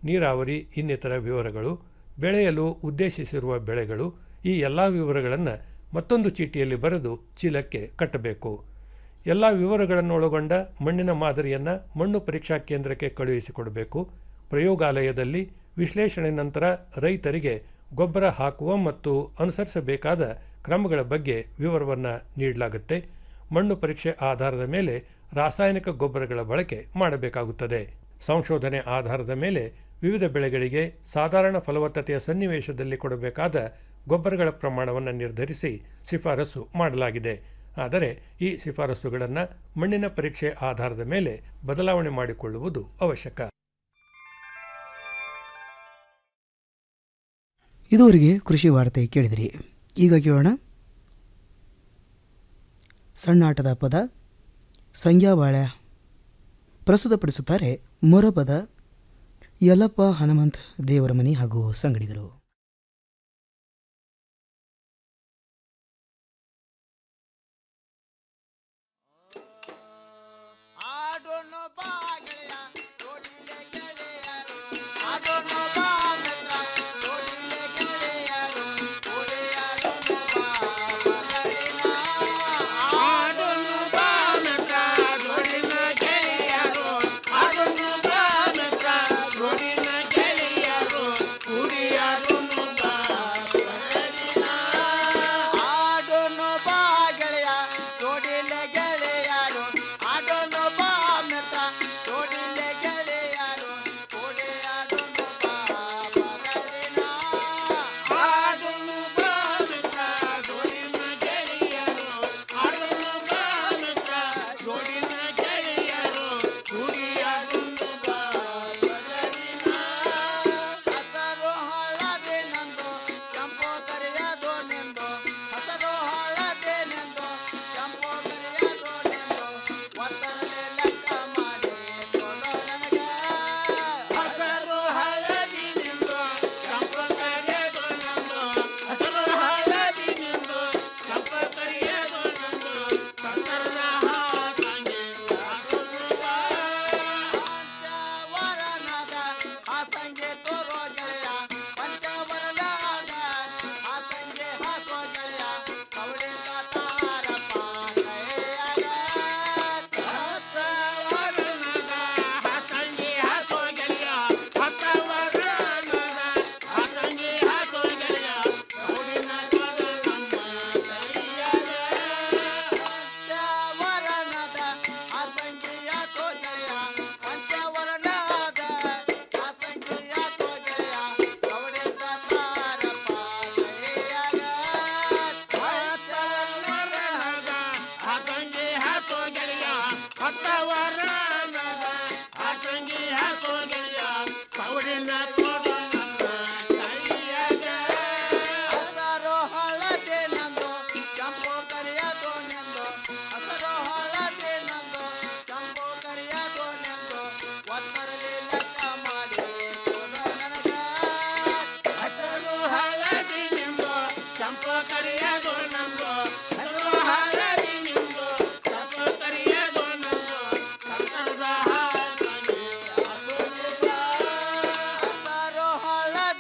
ನೀರಾವರಿ ಇನ್ನಿತರ ವಿವರಗಳು ಬೆಳೆಯಲು ಉದ್ದೇಶಿಸಿರುವ ಬೆಳೆಗಳು ಈ ಎಲ್ಲ ವಿವರಗಳನ್ನು ಮತ್ತೊಂದು ಚೀಟಿಯಲ್ಲಿ ಬರೆದು ಚೀಲಕ್ಕೆ ಕಟ್ಟಬೇಕು ಎಲ್ಲ ವಿವರಗಳನ್ನು ಒಳಗೊಂಡ ಮಣ್ಣಿನ ಮಾದರಿಯನ್ನು ಮಣ್ಣು ಪರೀಕ್ಷಾ ಕೇಂದ್ರಕ್ಕೆ ಕಳುಹಿಸಿಕೊಡಬೇಕು ಪ್ರಯೋಗಾಲಯದಲ್ಲಿ ವಿಶ್ಲೇಷಣೆ ನಂತರ ರೈತರಿಗೆ ಗೊಬ್ಬರ ಹಾಕುವ ಮತ್ತು ಅನುಸರಿಸಬೇಕಾದ ಕ್ರಮಗಳ ಬಗ್ಗೆ ವಿವರವನ್ನು ನೀಡಲಾಗುತ್ತೆ ಮಣ್ಣು ಪರೀಕ್ಷೆ ಆಧಾರದ ಮೇಲೆ ರಾಸಾಯನಿಕ ಗೊಬ್ಬರಗಳ ಬಳಕೆ ಮಾಡಬೇಕಾಗುತ್ತದೆ ಸಂಶೋಧನೆ ಆಧಾರದ ಮೇಲೆ ವಿವಿಧ ಬೆಳೆಗಳಿಗೆ ಸಾಧಾರಣ ಫಲವತ್ತತೆಯ ಸನ್ನಿವೇಶದಲ್ಲಿ ಕೊಡಬೇಕಾದ ಗೊಬ್ಬರಗಳ ಪ್ರಮಾಣವನ್ನು ನಿರ್ಧರಿಸಿ ಶಿಫಾರಸು ಮಾಡಲಾಗಿದೆ ಆದರೆ ಈ ಶಿಫಾರಸುಗಳನ್ನು ಮಣ್ಣಿನ ಪರೀಕ್ಷೆ ಆಧಾರದ ಮೇಲೆ ಬದಲಾವಣೆ ಮಾಡಿಕೊಳ್ಳುವುದು ಅವಶ್ಯಕ ಇದುವರೆಗೆ ಕೃಷಿ ವಾರ್ತೆ ಕೇಳಿದಿರಿ ಈಗ ಕೇಳೋಣ ಸಣ್ಣಾಟದ ಪದ ಸಂಜ್ಞಾವಾಳ್ಯ ಪ್ರಸ್ತುತಪಡಿಸುತ್ತಾರೆ ಮೊರಪದ ಯಲ್ಲಪ್ಪ ಹನುಮಂತ್ ದೇವರ ಮನೆ ಹಾಗೂ ಸಂಗಡಿಗರು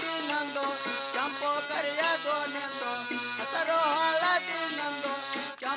ಕೆಂಪು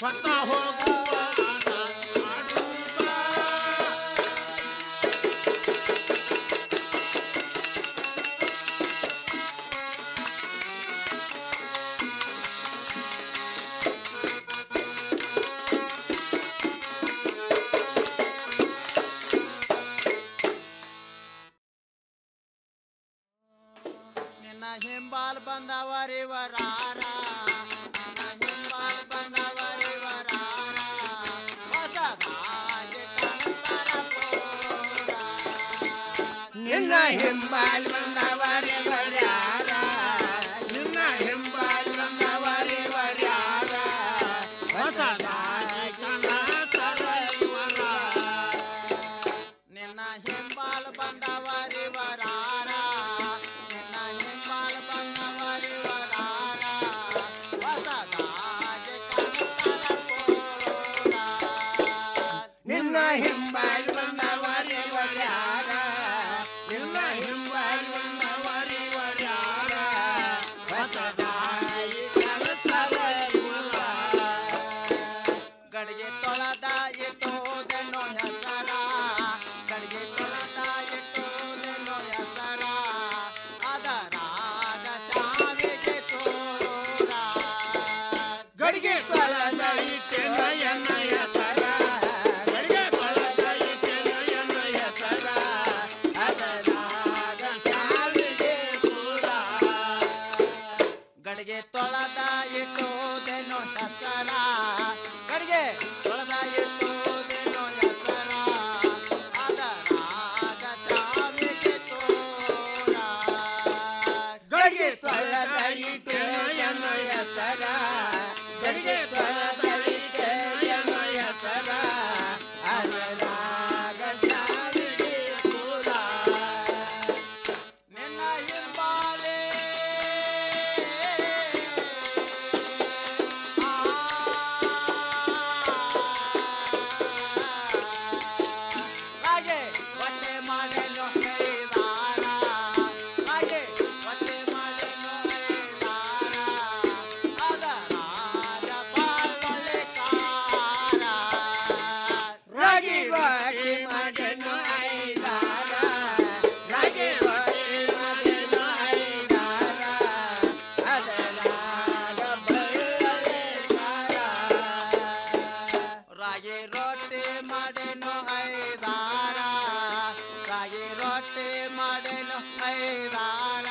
ಹೊತ್ತ ಹೋಗುವ ನಿನ್ನ ಹಿಂಬಾಲ್ ಬಂದವರಿ ವರಾರ ನಿನ್ನ ಹಿಂಬಾಲ್ ಬಂದವರಿ ವರಾರ ಹೊಸದಾಗಿ ಕಾಣ್ತಾರ ಪೋರ. ನಿನ್ನ ಹಿಂಬಾಲ್ ಬಂದವರಿ ವರ್ಯಾರ ನಿನ್ನ ಹಿಂಬಾಲ್ ಬಂದವರಿ ವರ್ಯಾರ ಹೊಸದಾಗಿ ಕನಸರ ಇವರ ನಿನ್ನ ಹಿಂಬಾಲ್ ಬಂದವರಿ ವರಾರ ನಿನ್ನ ಹಿಂಬಾಲ್ ಬಂದವರಿ ವರಾರ ಹೊಸದಾಗಿ ಕಾಣ್ತಾರ ಪೋರ. ನಿನ್ನ ಹಿಂಬಾಲ್ ಬಂದವರಿ ವರ್ಯಾರ ನಿನ್ನ ಹಿಂಬಾಲ್ ಬಂದವರಿ ವರ್ಯಾರ ಹೊಸದಾಗಿ ಕನಸರ ಇವರ ಗಡಿಗೆ ತೊಳೆದ ಇಟ್ಟೋದೆನ್ನೋ ಹೆಸರ ಗಡಿಗೆ ತೊಳೆದ ಇಟ್ಟೋದೆನ್ನೋ ಹೆಸರ ಅದರಾಗ ಸಾವಿಗೆ ತೋರ ಗಡಿಗೆ ಕೊಳದ ಇಟ್ಟೆನ ಎನ್ನ ಹೆಸರ ಗಡಿಗೆ ಕೊಳದ ಇಟ್ಟೆನ ಎನ್ನ ಹೆಸರ ಅದರಾಗ ಸಾವಿಗೆ ಪೂರ ಗಡಿಗೆ ತೊಳೆದ ಇಟ್ಟೋದೆನ್ನೋ ಹೆಸರ ಗಡಿಗೆ ತೊಳೆದ ಇಟ್ಟೋದೆನ್ನೋ ಹೆಸರ ಅದರಾಗ ಸಾವಿಗೆ ತೋರ ಗಡಿಗೆ ತೊಳೆದ ಇಟ್ಟೆನ ಎನ್ನ ಹೆಸರ ಗಡಿಗೆ ತೊಳೆದ ಇಟ್ಟೆನ ಎನ್ನ ಹೆಸರ ಅದರಾಗ ಸಾವಿಗೆ ಪೂರ ನಿನ್ನ ಹಿಂಬಾಲೆ ಹಾಗೆ ಹೊಟ್ಟೆ ಮಾಡಲು ಕೈದಾರ ಹಾಗೆ ಹೊಟ್ಟೆ ಮಾಡಲು ಕೈದಾರ ಅದರಾಗ ಬಾಳೊಳ್ಳೆ ಕಾರ ರಾಗಿ ಬಾಗಿ ಮಗನು ಐದಾರ ರಾಗಿ ಬಾಗಿ ಮಗನು ಐದಾರ ಅದರಾಗ ಬಳ್ಳಲೆ ಸಾರ ರಾಗಿ ರೊಟ್ಟಿ ಮಾಡೇನು ಐದಾರ ರಾಗಿ ರೊಟ್ಟಿ ಮಾಡೇನು ಐದಾರ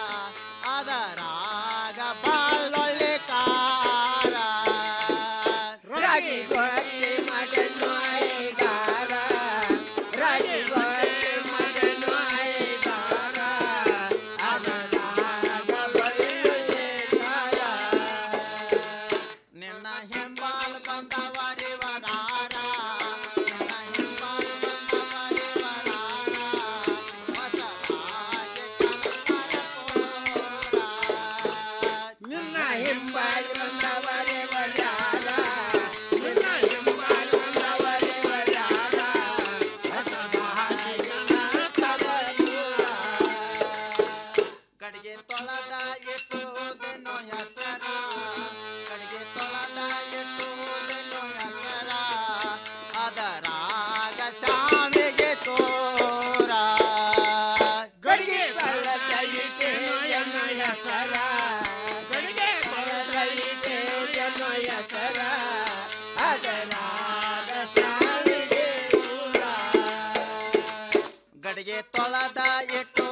ಅದರಾಗ ಬಾಳೊಳ್ಳೆ ಕಾರ ರಾಗಿ ಬಾಗಿ ಮಗನು ಐದಾರ ರಾಗಿ ಬಾಗಿ ಮಗನು ಐದಾರ ಅದರಾಗ ಬಳ್ಳಲೆ ಸಾರ ನಿನ್ನ ಹಿಂಬಾಲ್ ಬಂದವರಿ ವರಾರ ನಿನ್ನ ಹಿಂಬಾಲ್ ಬಂದವರಿ ವರಾರ ಹೊಸದಾಗಿ ಕನಸರ ಪೋರ. ನಿನ್ನ ಹಿಂಬಾಲ್ ಬಂದವರೆ ವರ್ಯಾರ ನಿನ್ನ ಹಿಂಬಾಲ್ ಬಂದವರೆ ವರ್ಯಾರ ಹೊಸದಾಗಿ ಕನಸರ ಪೂರ ಕಡೆಗೆ ತೊಳೆದ ಇಟ್ಟುವುದನ್ನು ಹೆಸರ ಕಡೆಗೆ ತೊಳೆದ ಇಟ್ಟುವುದನ್ನು ಹೆಸರ ಅದರಾಗ ಶಾಮಿಗೆ ತೋರ ಗಡಿಗೆ ಕಳ್ಳದ ಇಟ್ಟೆನು ಎನ್ನ ಹೆಸರ ಗಡಿಗೆ ಕಳ್ಳದ ಇಟ್ಟೆನು ಎನ್ನ ಹೆಸರ ಅದರಾಗ ಸಾವಿಗೆ ದೂರ ಗಡಿಗೆ ತೊಳೆದ ಇಟ್ಟು